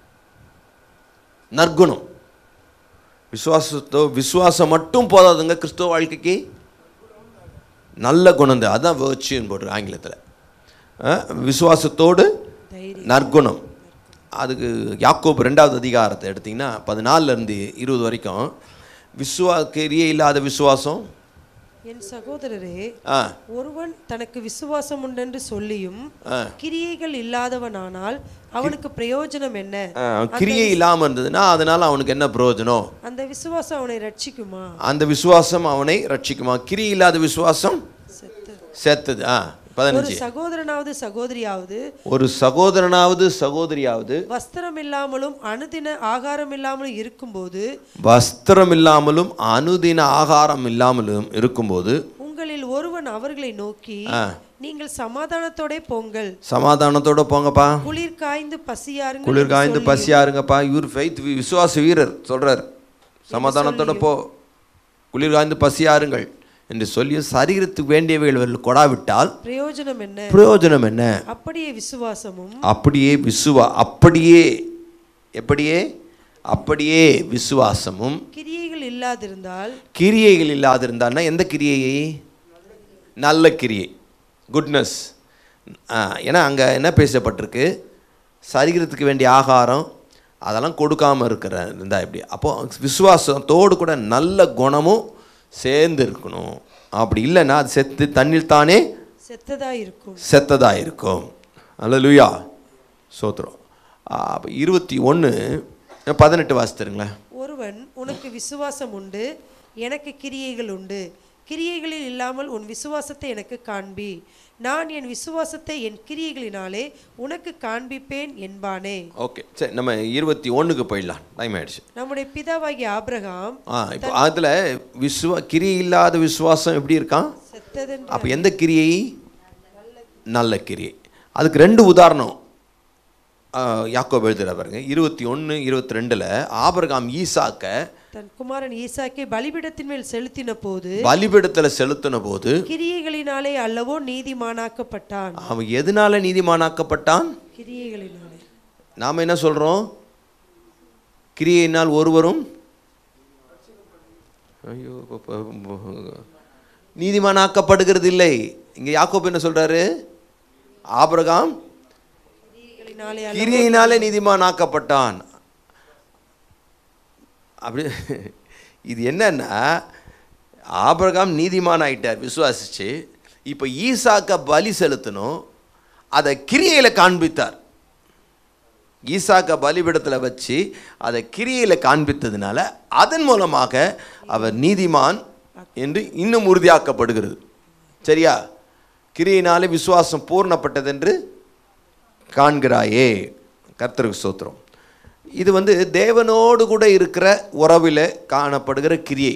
நற்குணம் விசுவாசத்தோ விசுவாசம் மட்டும் போதாதுங்க கிறிஸ்துவ வாழ்க்கைக்கு நல்ல குணம் தான் அதான் வேர்ச்சின்னு போட்டிருக்கு ஆங்கிலத்தில் அஹ், விசுவாசத்தோடு நற்குணம் அதுக்கு யாக்கோப் ரெண்டாவது அதிகாரத்தை எடுத்திங்கன்னா பதினாலிருந்து இருபது வரைக்கும் விசுவா கிரியே இல்லாத விசுவாசம் என் சகோதரரே ஆ ஒருவன் தனக்கு விசுவாசம் உண்டென்று சொல்லியும் ஆ. கிரியைகள் இல்லாதவனானால் அவனுக்கு பிரயோஜனம் என்ன ஆ, கிரியை இல்லாமல் இருந்ததுன்னா அதனால் அவனுக்கு என்ன பிரயோஜனம் அந்த விசுவாசம் அவனை ரட்சிக்குமா அந்த விசுவாசம் அவனை ரட்சிக்குமா கிரி இல்லாத விசுவாசம் செத்து சேர்த்தது ஆ ஒரு பதினஞ்சு சகோதரனாவது சகோதரியாவது ஒரு சகோதரனாவது சகோதரியாவது வஸ்திரம் இல்லாமலும் அனுதின ஆகாரம் இல்லாமலும் இருக்கும்போது வஸ்திரம் இல்லாமலும் அனுதின ஆகாரம் இல்லாமலும் இருக்கும்போது உங்களில் ஒருவன் அவர்களை நோக்கி ஆ. நீங்கள் சமாதானத்தோட போங்கள் சமாதானத்தோட போங்கப்பா குளிர் காய்ந்து பசியாருங்கள் குளிர் காய்ந்து பசியா இருங்கப்பா இவர் ஃபெய்த் விசுவாச வீரர் சொல்றார் சமாதானத்தோட போ குளிர் காய்ந்து பசியாருங்கள் என்று சொல்லி சரீரத்துக்கு வேண்டியவைகள் கொடாவிட்டால் பிரயோஜனம் என்ன பிரயோஜனம் என்ன அப்படியே விசுவாசமும் அப்படியே விசுவா அப்படியே எப்படியே அப்படியே விசுவாசமும் கிரியைகள் இல்லாதிருந்தால் கிரியைகள் இல்லாதிருந்தான்னா எந்த கிரியையை நல்ல கிரியை குட்னஸ் ஏன்னா அங்கே என்ன பேசப்பட்டிருக்கு சரீரத்துக்கு வேண்டிய ஆகாரம் அதெல்லாம் கொடுக்காம இருக்கிற இருந்தால் எப்படி அப்போ விசுவாசத்தோடு கூட நல்ல குணமும் சேர்ந்து இருக்கணும் அப்படி இல்லைன்னா அது செத்து தண்ணில் தானே செத்ததா இருக்கும் செத்ததா இருக்கும் அல்லேலூயா சோத்திரம் அப்போ இருபத்தி ஒன்று பதினெட்டு வாசித்துருங்களேன் ஒருவன் உனக்கு விசுவாசம் உண்டு எனக்கு கிரியைகள் உண்டு கிரியைகளில் இல்லாமல் உன் விசுவாசத்தை எனக்கு காண்பி நான் என் விசுவாசத்தை என் கிரியைகளினாலே உனக்கு காண்பிப்பேன் என்பானே ஓகே சரி நம்ம இருபத்தி ஒன்றுக்கு போயிடலாம் டைம் ஆயிடுச்சு நம்முடைய பிதாவாகிய ஆபிரகாம் ஆ இப்போ அதில் விசுவா கிரி இல்லாத விசுவாசம் எப்படி இருக்கான் செத்ததென்று அப்போ எந்த கிரியை நல்ல கிரியை அதுக்கு ரெண்டு உதாரணம் ஆ, யாக்கோபு எழுதுகிற பாருங்க இருபத்தி ஒன்று இருபத்தி ரெண்டில் ஆபரகாம் ஈசாக்க தன் குமாரன் ஈசாக்கை பலிபீடத்தின் மேல் செலுத்தின போது பலிபீடத்தில் செலுத்தின போது கிரியைகளினாலே அல்லவோ நீதிமானாக்கப்பட்டான் அவன் எதனால நீதிமானாக்கப்பட்டான் கிரியைகளினாலே நாம் என்ன சொல்கிறோம் கிரியையினால் ஒருவரும் ஐயோ ப- ப- ப- நீதிமானாக்கப்படுகிறது இல்லை இங்கே யாக்கோப் என்ன சொல்றாரு ஆபிரகாம் கிரியைகளினாலே கிரியையினாலே நீதிமானாக்கப்பட்டான் அப்படி இது என்னன்னா ஆபிரகாம் நீதிமான் ஆயிட்டார் விசுவாசிச்சு இப்போ ஈசாக்க பலி செலுத்தணும் அதை கிரியையில் காண்பித்தார் ஈசாக்க பலிபிடத்தில் வச்சு அதை கிரியையில் காண்பித்ததுனால அதன் மூலமாக அவர் நீதிமான் என்று இன்னும் உறுதியாக்கப்படுகிறது சரியா கிரியினாலே விசுவாசம் பூர்ணப்பட்டதென்று காண்கிறாயே கர்த்தருக்கு ஸ்தோத்திரம் இது வந்து தேவனோடு கூட இருக்கிற உறவில் காணப்படுகிற கிரியை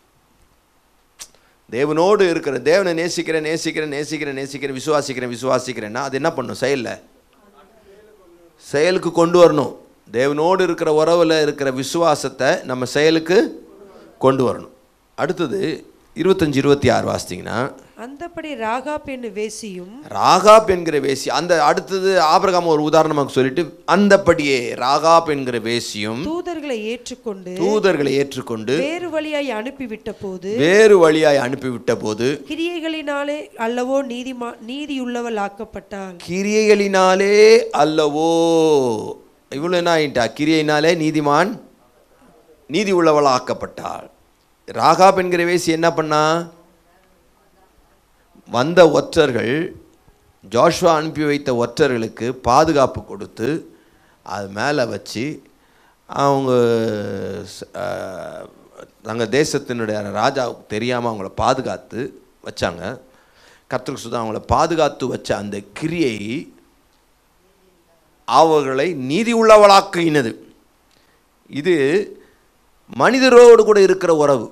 தேவனோடு இருக்கிற தேவனை நேசிக்கிறேன் நேசிக்கிறேன் நேசிக்கிறேன் நேசிக்கிறேன் விசுவாசிக்கிறேன் விசுவாசிக்கிறேன்னா அது என்ன பண்ணும் செயலில் செயலுக்கு கொண்டு வரணும் தேவனோடு இருக்கிற உறவில் இருக்கிற விசுவாசத்தை நம்ம செயலுக்கு கொண்டு வரணும் அடுத்தது இருபத்தஞ்சு இருபத்தி ஆறு வாசித்தீங்கன்னா அந்தப்படி ராகாப் என்னும் வேசியும் ராகாப் என்கிற வேசி அந்த அடுத்தது ஆபிரகாம் ஒரு உதாரணமாக சொல்லிட்டு அந்தப்படியே ராகாப் என்கிற வேசியும் தூதர்களை ஏற்றுக்கொண்டு தூதர்களை ஏற்றுக்கொண்டு வேறு வழியாய் அனுப்பிவிட்ட போது வேறு வழியாய் அனுப்பிவிட்ட போது கிரியைகளினாலே அல்லவோ நீதிமா நீதியுள்ளவள் ஆக்கப்பட்டாள் கிரியைகளினாலே அல்லவோ இவ்வளோ என்ன ஆயிட்டா கிரியையினாலே நீதிமான் நீதி உள்ளவளாக்கப்பட்டாள் ராகாப் என்கிற வேசி என்ன பண்ணா வந்த ஒற்றர்கள் ஜோஷ்வா அனுப்பி வைத்த ஒற்றர்களுக்கு பாதுகாப்பு கொடுத்து அது மேலே வச்சு அவங்க ச- ஆஹ், தங்கள் தேசத்தினுடைய ராஜாவுக்கு தெரியாமல் அவங்கள பாதுகாத்து வச்சாங்க கர்த்தருக்கு சுதா அவங்கள பாதுகாத்து வச்ச அந்த கிரியை அவர்களை நீதி உள்ளவளாக்கினது இது மனிதரோடு கூட இருக்கிற உறவு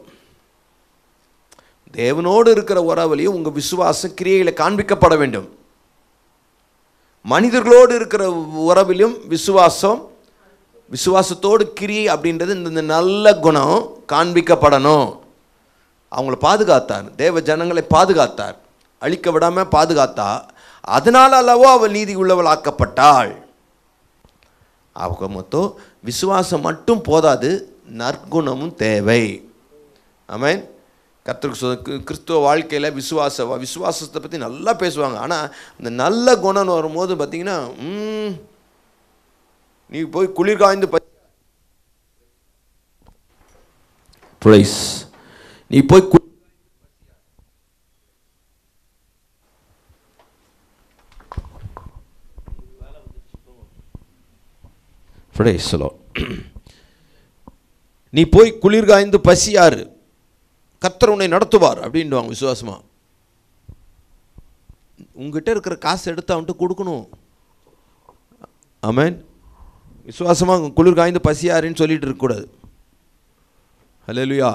தேவனோடு இருக்கிற உறவுலையும் உங்கள் விசுவாசம் கிரியையில் காண்பிக்கப்பட வேண்டும் மனிதர்களோடு இருக்கிற உறவிலும் விசுவாசம் விசுவாசத்தோடு கிரியை அப்படின்றது இந்த இந்த நல்ல குணம் காண்பிக்கப்படணும் அவங்கள பாதுகாத்தார் தேவ ஜனங்களை பாதுகாத்தார் அழிக்க விடாமல் பாதுகாத்தா அதனால் அல்லவோ அவள் நீதி உள்ளவள் ஆக்கப்பட்டாள் அவங்க மொத்தம் விசுவாசம் மட்டும் போதாது நற்குணமும் தேவை ஆமென் கர்த்தருக்கு சொ கி- கிறிஸ்துவ வாழ்க்கையில் விசுவாச விசுவாசத்தை பற்றி நல்லா பேசுவாங்க ஆனால் இந்த நல்ல குணம்னு வரும்போது பார்த்தீங்கன்னா ம், நீ போய் குளிர் காய்ந்து ப ப்ரைஸ் நீ போய் கு Praise the Lord. நீ போய் குளிர் காய்ந்து பசியாரு கர்த்தர் உன்னை நடத்துவார் அப்படின்வாங்க விசுவாசமா உங்ககிட்ட இருக்கிற காசு எடுத்து அவன்கிட்ட கொடுக்கணும் ஆமென் விசுவாசமாக குளிர் காய்ந்து பசியாருன்னு சொல்லிட்டு இருக்கக்கூடாது ஹalleluya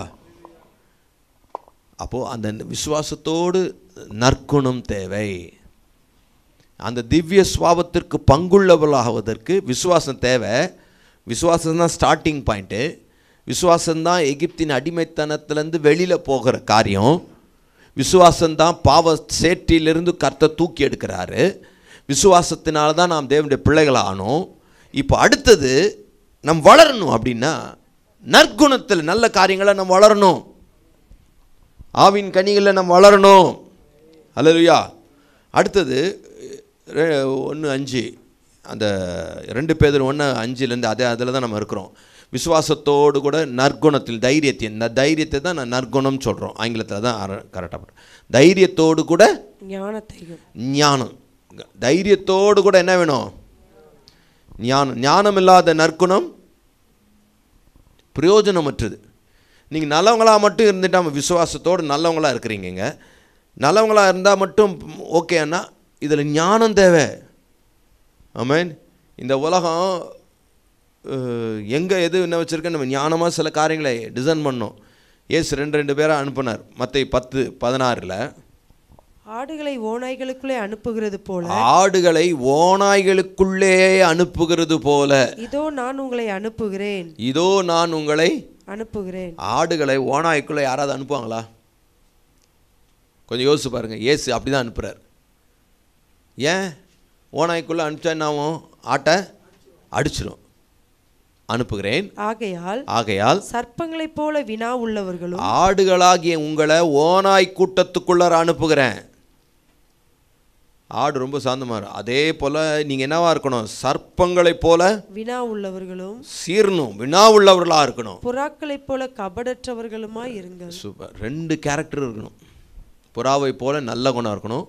அப்போது அந்த விசுவாசத்தோடு நற்குணம் தேவை அந்த திவ்ய சுவாபத்திற்கு பங்குள்ளவளாகுவதற்கு விசுவாசம் தேவை விசுவாசம் தான் ஸ்டார்டிங் பாயிண்ட்டு விசுவாசம்தான் எகிப்தின் அடிமைத்தனத்திலேருந்து வெளியில் போகிற காரியம் விசுவாசம்தான் பாவ சேற்றிலிருந்து கர்த்தர் தூக்கி எடுக்கிறாரு விசுவாசத்தினால தான் நாம் தேவனுடைய பிள்ளைகள் ஆனோம் இப்போ அடுத்தது நம் வளரணும் அப்படின்னா நற்குணத்தில் நல்ல காரியங்களை நம்ம வளரணும் ஆவின் கனிகளில் நம்ம வளரணும் அல்லலுயா அடுத்தது ஒன்று அஞ்சு அந்த ரெண்டு பேர் ஒன்று அஞ்சுலேருந்து அதே அதில் தான் நம்ம இருக்கிறோம் விசுவாசத்தோடு கூட நற்குணத்தில் தைரியத்தை இந்த தைரியத்தை தான் நான் நற்குணம் சொல்கிறோம் ஆங்கிலத்தில் தான் கரெக்டாக தைரியத்தோடு கூட ஞானத்தையும் ஞானம் தைரியத்தோடு கூட என்ன வேணும் ஞானம் ஞானம் இல்லாத நற்குணம் பிரயோஜனமற்றது நீங்கள் நல்லவங்களாக மட்டும் இருந்துட்டா விசுவாசத்தோடு நல்லவங்களாக இருக்கிறீங்கங்க நல்லவங்களாக இருந்தால் மட்டும் ஓகேன்னா இதில் ஞானம் தேவை ஆமேன் இந்த உலகம் எங்கே எது என்ன வச்சுருக்க நம்ம ஞானமாக சில காரியங்களை டிசைன் பண்ணோம் ஏசு ரெண்டு ரெண்டு பேரை அனுப்புனார் மற்ற பத்து பதினாறில் ஆடுகளை ஓநாய்களுக்குள்ளே அனுப்புகிறது போல ஆடுகளை ஓநாய்களுக்குள்ளே அனுப்புகிறது போல இதோ நான் உங்களை அனுப்புகிறேன் இதோ நான் உங்களை அனுப்புகிறேன் ஆடுகளை ஓநாய்க்குள்ளே யாராவது அனுப்புவாங்களா கொஞ்சம் யோசிச்சு பாருங்க ஏசு அப்படி தான் அனுப்புகிறார் ஏன் ஓநாய்க்குள்ளே அனுப்பிச்சா என்ன ஆகும் ஆட்டை அடிச்சிடும் அனுப்புகிறேன் ஆகையால் ஆகையால் சர்ப்பங்களைப் போல வினா உள்ளவர்களும் ஆடுகளாகிய உங்களை ஓநாய் கூட்டத்துக்குள்ளார அனுப்புகிறேன் ஆடு ரொம்ப சாந்தமாக இருக்கும் அதே போல் நீங்கள் என்னவா இருக்கணும் சர்ப்பங்களைப் போல வினா உள்ளவர்களும் சீரணும் வினா உள்ளவர்களாக இருக்கணும் புறாக்களைப் போல கபடற்றவர்களுமாய் இருங்கள் சூப்பர் ரெண்டு கேரக்டர் இருக்கணும் புறாவை போல நல்ல குணம் இருக்கணும்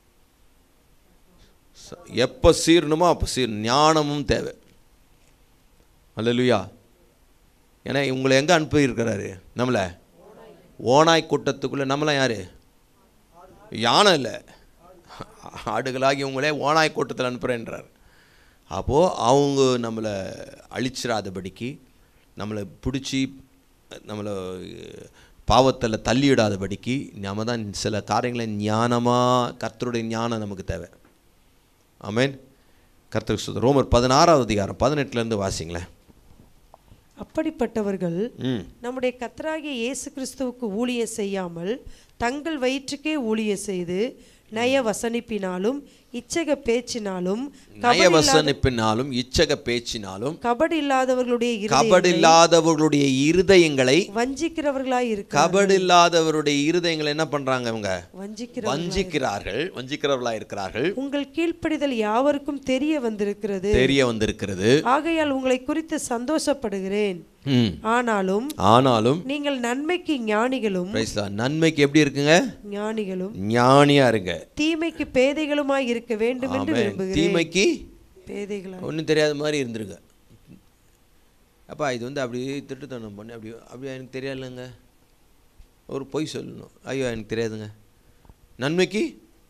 ச- எப்போ சீரணுமோ அப்போ சீர் ஞானமும் தேவை அல்லேலூயா ஏன்னா உங்களை எங்கே அனுப்பியிருக்கிறாரு நம்மளை ஓனாய் கூட்டத்துக்குள்ளே நம்மளாம் யார் யானை இல்லை ஆடுகளாகி உங்களே ஓனாய் கூட்டத்தில் அனுப்புகிறேன்றார் அப்போது அவங்க நம்மளை அழிச்சிடாதபடிக்கு நம்மளை பிடிச்சி நம்மளை பாவத்தில் தள்ளிவிடாதபடிக்கு நாம தான் சில காரியங்களை ஞானமாக கர்த்தருடைய ஞானம் நமக்கு தேவை ஆமென் கர்த்தருக்கு சுத்த ரோமர் பதினாறாவது அதிகாரம் பதினெட்டுலேருந்து வாசிங்களேன் அப்படிப்பட்டவர்கள் ம் நம்முடைய கத்தராகிய இயேசு கிறிஸ்துவுக்கு ஊழியம் செய்யாமல் தங்கள் வயிற்றுக்கே ஊழியம் செய்து நய வசனிப்பினாலும் இச்சக பேச்சினாலும் நயவசனிப்பினாலும் இச்சக பேச்சினாலும் கபடு இல்லாதவர்களுடைய இருதயங்களை கபடில்லாதவர்களுடைய இருதயங்களை வஞ்சிக்கிறவர்களாய் இருக்க கபடில்லாதவருடைய இருதயங்களை என்ன பண்றாங்க இவங்க வஞ்சிக்கிற வஞ்சிக்கிறார்கள் வஞ்சிக்கிறவர்களா இருக்கிறார்கள் உங்கள் கீழ்ப்படிதல் யாவருக்கும் தெரிய வந்திருக்கிறது தெரிய வந்திருக்கிறது ஆகையால் உங்களை குறித்து சந்தோஷப்படுகிறேன் ம். ஆனாலும் ஆனாலும் நீங்கள் நன்மைக்கு ஞானிகளும் praise the Lord. நன்மைக்கு எப்படி இருக்குங்க ஞானிகளும் ஞானியா இருங்க தீமைக்கு பேதைகளுமாய் இருக்க வேண்டும் என்று ஆமென். விரும்புகிறேன் தீமைக்கு பேதைகளாய் ஒன்றும் தெரியாத மாதிரி இருந்துருங்க அப்பா இது வந்து அப்படி திட்டுத்தனம் பண்ணி அப்படி அப்படி எனக்கு தெரியாதுங்க ஒரு பொய் சொல்லணும் ஐயோ எனக்கு தெரியாதுங்க நன்மைக்கு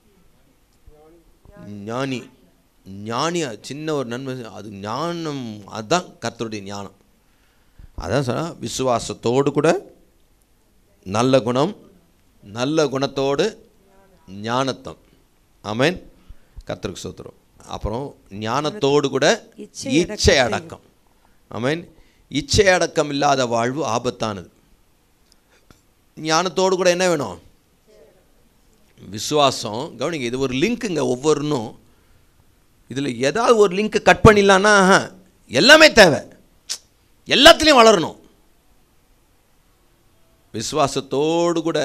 ஞானி ஞானியா சின்ன ஒரு நன்மை அது ஞானம் அதுதான் கர்த்தருடைய ஞானம் அதான் சொன்னா விசுவாசத்தோடு கூட நல்ல குணம் நல்ல குணத்தோடு ஞானத்தம் ஆமென் கர்த்தருக்கு சோத்திரம் அப்புறம் ஞானத்தோடு கூட இச்சை இச்சை அடக்கம் ஆமென் இச்சை அடக்கம் இல்லாத வாழ்வு ஆபத்தானது ஞானத்தோடு கூட என்ன வேணும் விசுவாசம் கவனிங்க இது ஒரு லிங்க்குங்க ஒவ்வொன்றும் இதில் ஏதாவது ஒரு லிங்க் கட் பண்ணிடலான்னா ஆஹா, எல்லாமே தேவை எல்லாத்துலேயும் வளரணும் விசுவாசத்தோடு கூட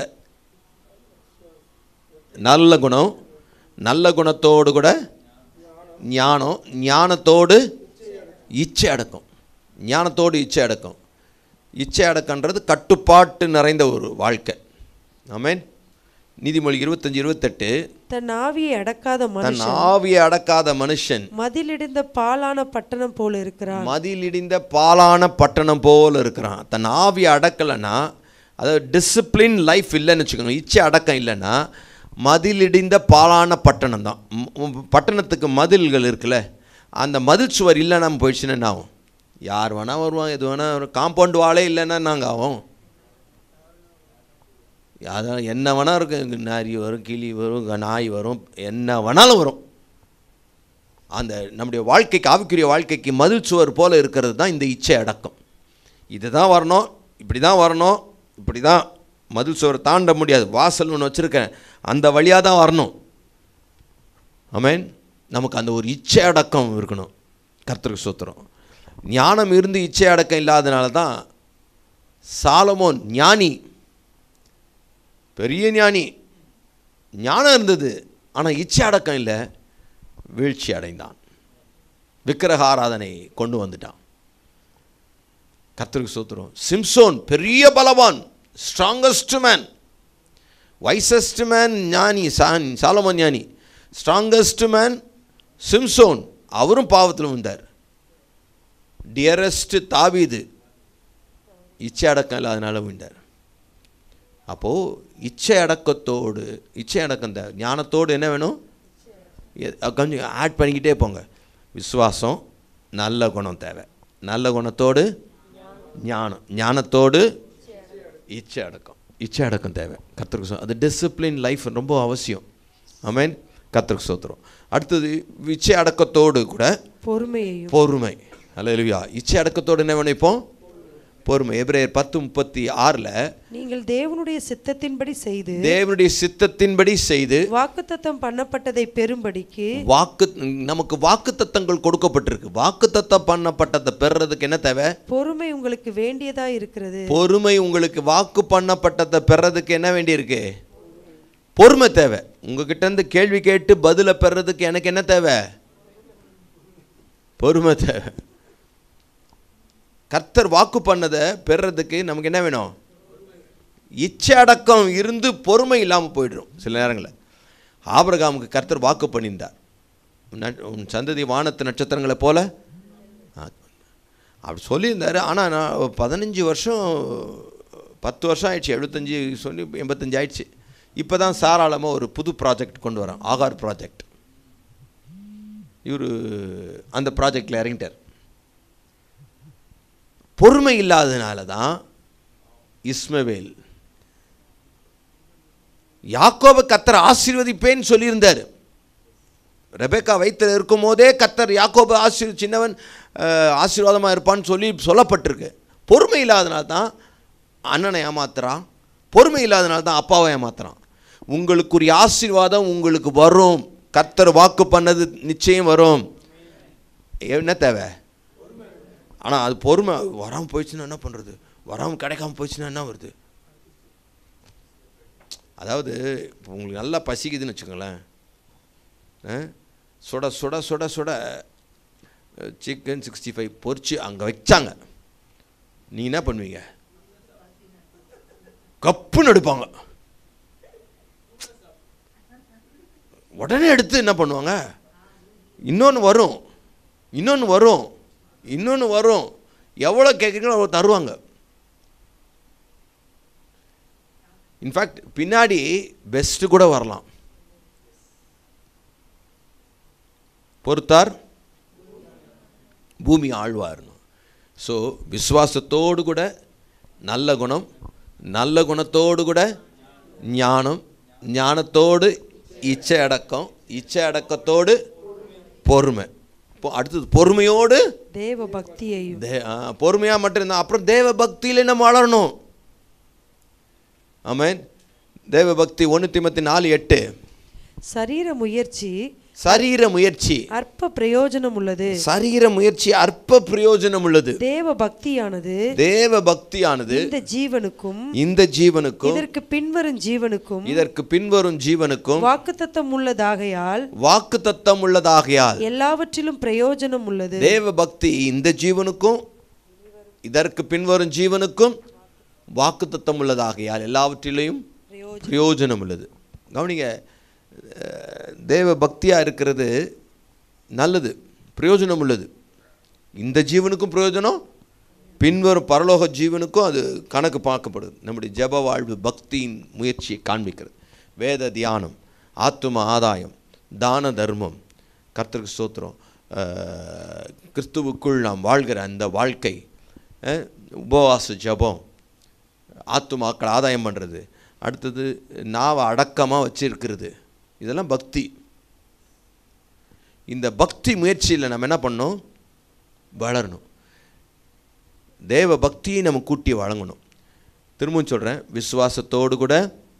நல்ல குணம் நல்ல குணத்தோடு கூட ஞானம் ஞானத்தோடு இச்சை அடக்கம் ஞானத்தோடு இச்சை அடக்கம் இச்சை அடக்கன்றது கட்டுப்பாட்டு நிறைந்த ஒரு வாழ்க்கை ஆமென் நீதிமொழி இருபத்தஞ்சு இருபத்தெட்டு தன் ஆவியை அடக்காத தன் மனுஷன் ஆவியை அடக்காத மனுஷன் மதிலிடிந்த பாலான பட்டணம் போல இருக்கிறான் மதிலிடிந்த பாலான பட்டணம் போல இருக்கிறான் தன் ஆவியை அடக்கலைன்னா அதாவது டிசிப்ளின் லைஃப் இல்லைன்னு வச்சுக்கோங்க இச்சை அடக்கம் இல்லைன்னா மதிலிடிந்த பாலான பட்டணம் தான் ம், ம், பட்டணத்துக்கு மதில்கள் இருக்குல்ல அந்த மதில் சுவர் இல்லைன்னா போயிடுச்சுன்னா என்ன ஆகும் யார் வேணால் வருவாங்க எது வேணால் காம்பவுண்ட் வாலே இல்லைன்னா நாங்கள் ஆகும் அதான் என்ன வேணால் இருக்கும் இங்க நரி வரும் கிளி வரும் க- நாய் வரும் என்ன வேணாலும் வரும் அந்த நம்முடைய வாழ்க்கைக்கு ஆவிக்குரிய வாழ்க்கைக்கு மதில் சுவர் போல இருக்கிறது தான் இந்த இச்சை அடக்கம் இதுதான் வரணும் இப்படி தான் வரணும் இப்படி தான் மதில் சுவர் தாண்ட முடியாது வாசல் ஒன்று வச்சுருக்கேன் அந்த வழியாக தான் வரணும் ஆமென் நமக்கு அந்த ஒரு இச்சை அடக்கம் இருக்கணும் கர்த்தருக்கு சூத்திரம் ஞானம் இருந்து இச்சை அடக்கம் இல்லாதனால தான் சாலமோன் ஞானி பெரிய ஞானி ஞானம் இருந்தது ஆனால் இச்சை அடக்கம் இல்லை வீழ்ச்சி அடைந்தான் விக்கிரக ஆராதனை கொண்டு வந்துட்டான் கர்த்தருக்கு சூத்திரம் சிம்சோன் பெரிய பலவான் ஸ்ட்ராங்கஸ்ட் மேன் வைசஸ்ட் மேன் ஞானி சான் சாலமன் ஞானி ஸ்ட்ராங்கஸ்ட் மேன் சிம்சோன் அவரும் பாவத்தில் வந்தார் டியரஸ்ட் தாவீது இச்சை அடக்கம் இல்லாதனால விழுந்தார் அப்போது இச்சை அடக்கத்தோடு இச்சை அடக்கம் தான் ஞானத்தோடு என்ன வேணும் எ- கொஞ்சம் ஆட் பண்ணிக்கிட்டே போங்க விசுவாசம் நல்ல குணம் தேவை நல்ல குணத்தோடு ஞானம் ஞானத்தோடு இச்சை அடக்கம் இச்சை அடக்கம் தேவை கத்திரிக்கு சோ அது டிசிப்ளின் லைஃப் ரொம்ப அவசியம் ஆமென் கத்திரிக்கு சோத்திரம் அடுத்தது இச்சை அடக்கத்தோடு கூட பொறுமையையும் பொறுமை அல்லேலூயா இச்சை அடக்கத்தோடு என்ன வேணும் இப்போ பொறுமை எபிரேயர் பத்து முப்பத்தி ஆறில் நீங்கள் தேவனுடைய சித்தத்தின்படி செய்து தேவனுடைய சித்தத்தின்படி செய்து வாக்குத்தத்தம் பண்ணப்பட்டதை பெறும்படிக்கு வாக்கு நமக்கு வாக்குத்தத்தங்கள் கொடுக்கப்பட்டிருக்கு வாக்குத்தத்தம் பண்ணப்பட்டதை பெறுறதுக்கு என்ன தேவை பொறுமை உங்களுக்கு வேண்டியதா இருக்கிறது பொறுமை உங்களுக்கு வாக்கு பண்ணப்பட்டதை பெறதுக்கு என்ன வேண்டியிருக்கு பொறுமை தேவை உங்ககிட்ட இருந்து கேள்வி கேட்டு பதிலை பெறதுக்கு எனக்கு என்ன தேவை பொறுமை தேவை கர்த்தர் வாக்கு பண்ணதை பெறதுக்கு நமக்கு என்ன வேணும் இச்சை அடக்கம் இருந்து பொறுமை இல்லாமல் போயிடும் சில நேரங்களில் ஆபிரகாமுக்கு கர்த்தர் வாக்கு பண்ணியிருந்தார் ந- உன் சந்ததி வானத்து நட்சத்திரங்களை போல ஆ, அப்படி சொல்லியிருந்தார் ஆனால் நான் பதினஞ்சு வருஷம் பத்து வருஷம் ஆயிடுச்சு எழுபத்தஞ்சி சொல்லி எண்பத்தஞ்சு ஆயிடுச்சு இப்போ தான் சாராளமாக ஒரு புது ப்ராஜெக்ட் கொண்டு வரோம் ஆகார் ப்ராஜெக்ட் இவர் அந்த ப்ராஜெக்டில் இறங்கிட்டார் பொறுமை இல்லாததுனால தான் இஸ்மவேல் யாக்கோபை கத்தர் ஆசீர்வதிப்பேன்னு சொல்லியிருந்தார் ரெபேக்கா வயிற்றில் இருக்கும் போதே கத்தர் யாக்கோபு ஆசீர் சின்னவன் ஆசீர்வாதமாக இருப்பான்னு சொல்லி சொல்லப்பட்டிருக்கு பொறுமை இல்லாதனால தான் அண்ணனை ஏமாத்துறான் பொறுமை இல்லாதனால தான் அப்பாவை ஏமாத்துறான் உங்களுக்குரிய ஆசீர்வாதம் உங்களுக்கு வரும் கத்தர் வாக்கு பண்ணது நிச்சயம் வரும் என்ன தேவை ஆனால் அது பொறுமை வராமல் போயிடுச்சுன்னா என்ன பண்ணுறது வராமல் கிடைக்காம போயிடுச்சுன்னா என்ன வருது அதாவது இப்போ உங்களுக்கு நல்லா பசிக்குதுன்னு வச்சுக்கோங்களேன் ஆ? சுட சுட சுட சுட சிக்கன் சிக்ஸ்டி ஃபைவ் பொரிச்சு அங்கே வச்சாங்க நீ என்ன பண்ணுவீங்க கப்புன்னு எடுப்பாங்க உடனே எடுத்து என்ன பண்ணுவாங்க இன்னொன்று வரும் இன்னொன்று வரும் இன்னொன்று வரும் எவ்வளோ கேட்குறீங்களோ அவ்வளோ தருவாங்க இன்ஃபேக்ட் பின்னாடி பெஸ்ட்டு கூட வரலாம் பொறுத்தார் பூமி ஆழ்வார்னு ஸோ விசுவாசத்தோடு கூட நல்ல குணம் நல்ல குணத்தோடு கூட ஞானம் ஞானத்தோடு இச்சை அடக்கம் இச்சை அடக்கத்தோடு பொறுமை இப்போ அடுத்தது பொறுமையோடு தேவ பக்தியையும் தே பொறுமையாக மட்டும் இருந்தால் அப்புறம் தேவ பக்தியில் நம்ம வளரணும் ஆமென் தேவ பக்தி ஒன்று திமத்தி நாலு எட்டு சரீர முயற்சி சரீர முயற்சி அற்ப பிரயோஜனம் உள்ளது சரீர முயற்சி அற்ப பிரயோஜனம் உள்ளது தேவ பக்தியானது தேவ பக்தியானது இந்த ஜீவனுக்கும் இந்த ஜீவனுக்கும் இதற்கு பின்வரும் ஜீவனுக்கும் இதற்கு பின்வரும் ஜீவனுக்கும் வாக்குத்தத்தம் உள்ளதாகையால் வாக்கு தத்தம் உள்ளதாகையால் எல்லாவற்றிலும் பிரயோஜனம் உள்ளது தேவ பக்தி இந்த ஜீவனுக்கும் இதற்கு பின்வரும் ஜீவனுக்கும் வாக்கு தத்தம் உள்ளதாகையால் எல்லாவற்றிலையும் பிரயோஜனம் உள்ளது கவனிங்க அஹ், தேவ பக்தியாக இருக்கிறது நல்லது பிரயோஜனம் உள்ளது இந்த ஜீவனுக்கும் பிரயோஜனம் பின்வரும் பரலோக ஜீவனுக்கும் அது கணக்கு பார்க்கப்படுது நம்முடைய ஜெப வாழ்வு பக்தியின் முயற்சியை காண்பிக்கிறது வேத தியானம் ஆத்தும ஆதாயம் தான தர்மம் கர்த்தருக்கு ஸ்தோத்திரம் அஹ், கிறிஸ்துவுக்குள் நாம் வாழ்கிற அந்த வாழ்க்கை அஹ், உபவாச ஜெபம் ஆத்துமாக்கள் ஆதாயம் பண்ணுறது அடுத்தது நாவை அடக்கமாக வச்சிருக்கிறது இதெல்லாம் பக்தி இந்த பக்தி முயற்சியில் நம்ம என்ன பண்ணோம் வளரணும் தேவ பக்தியை நம்ம கூட்டி வழங்கணும் திரும்பவும் சொல்கிறேன் விசுவாசத்தோடு கூட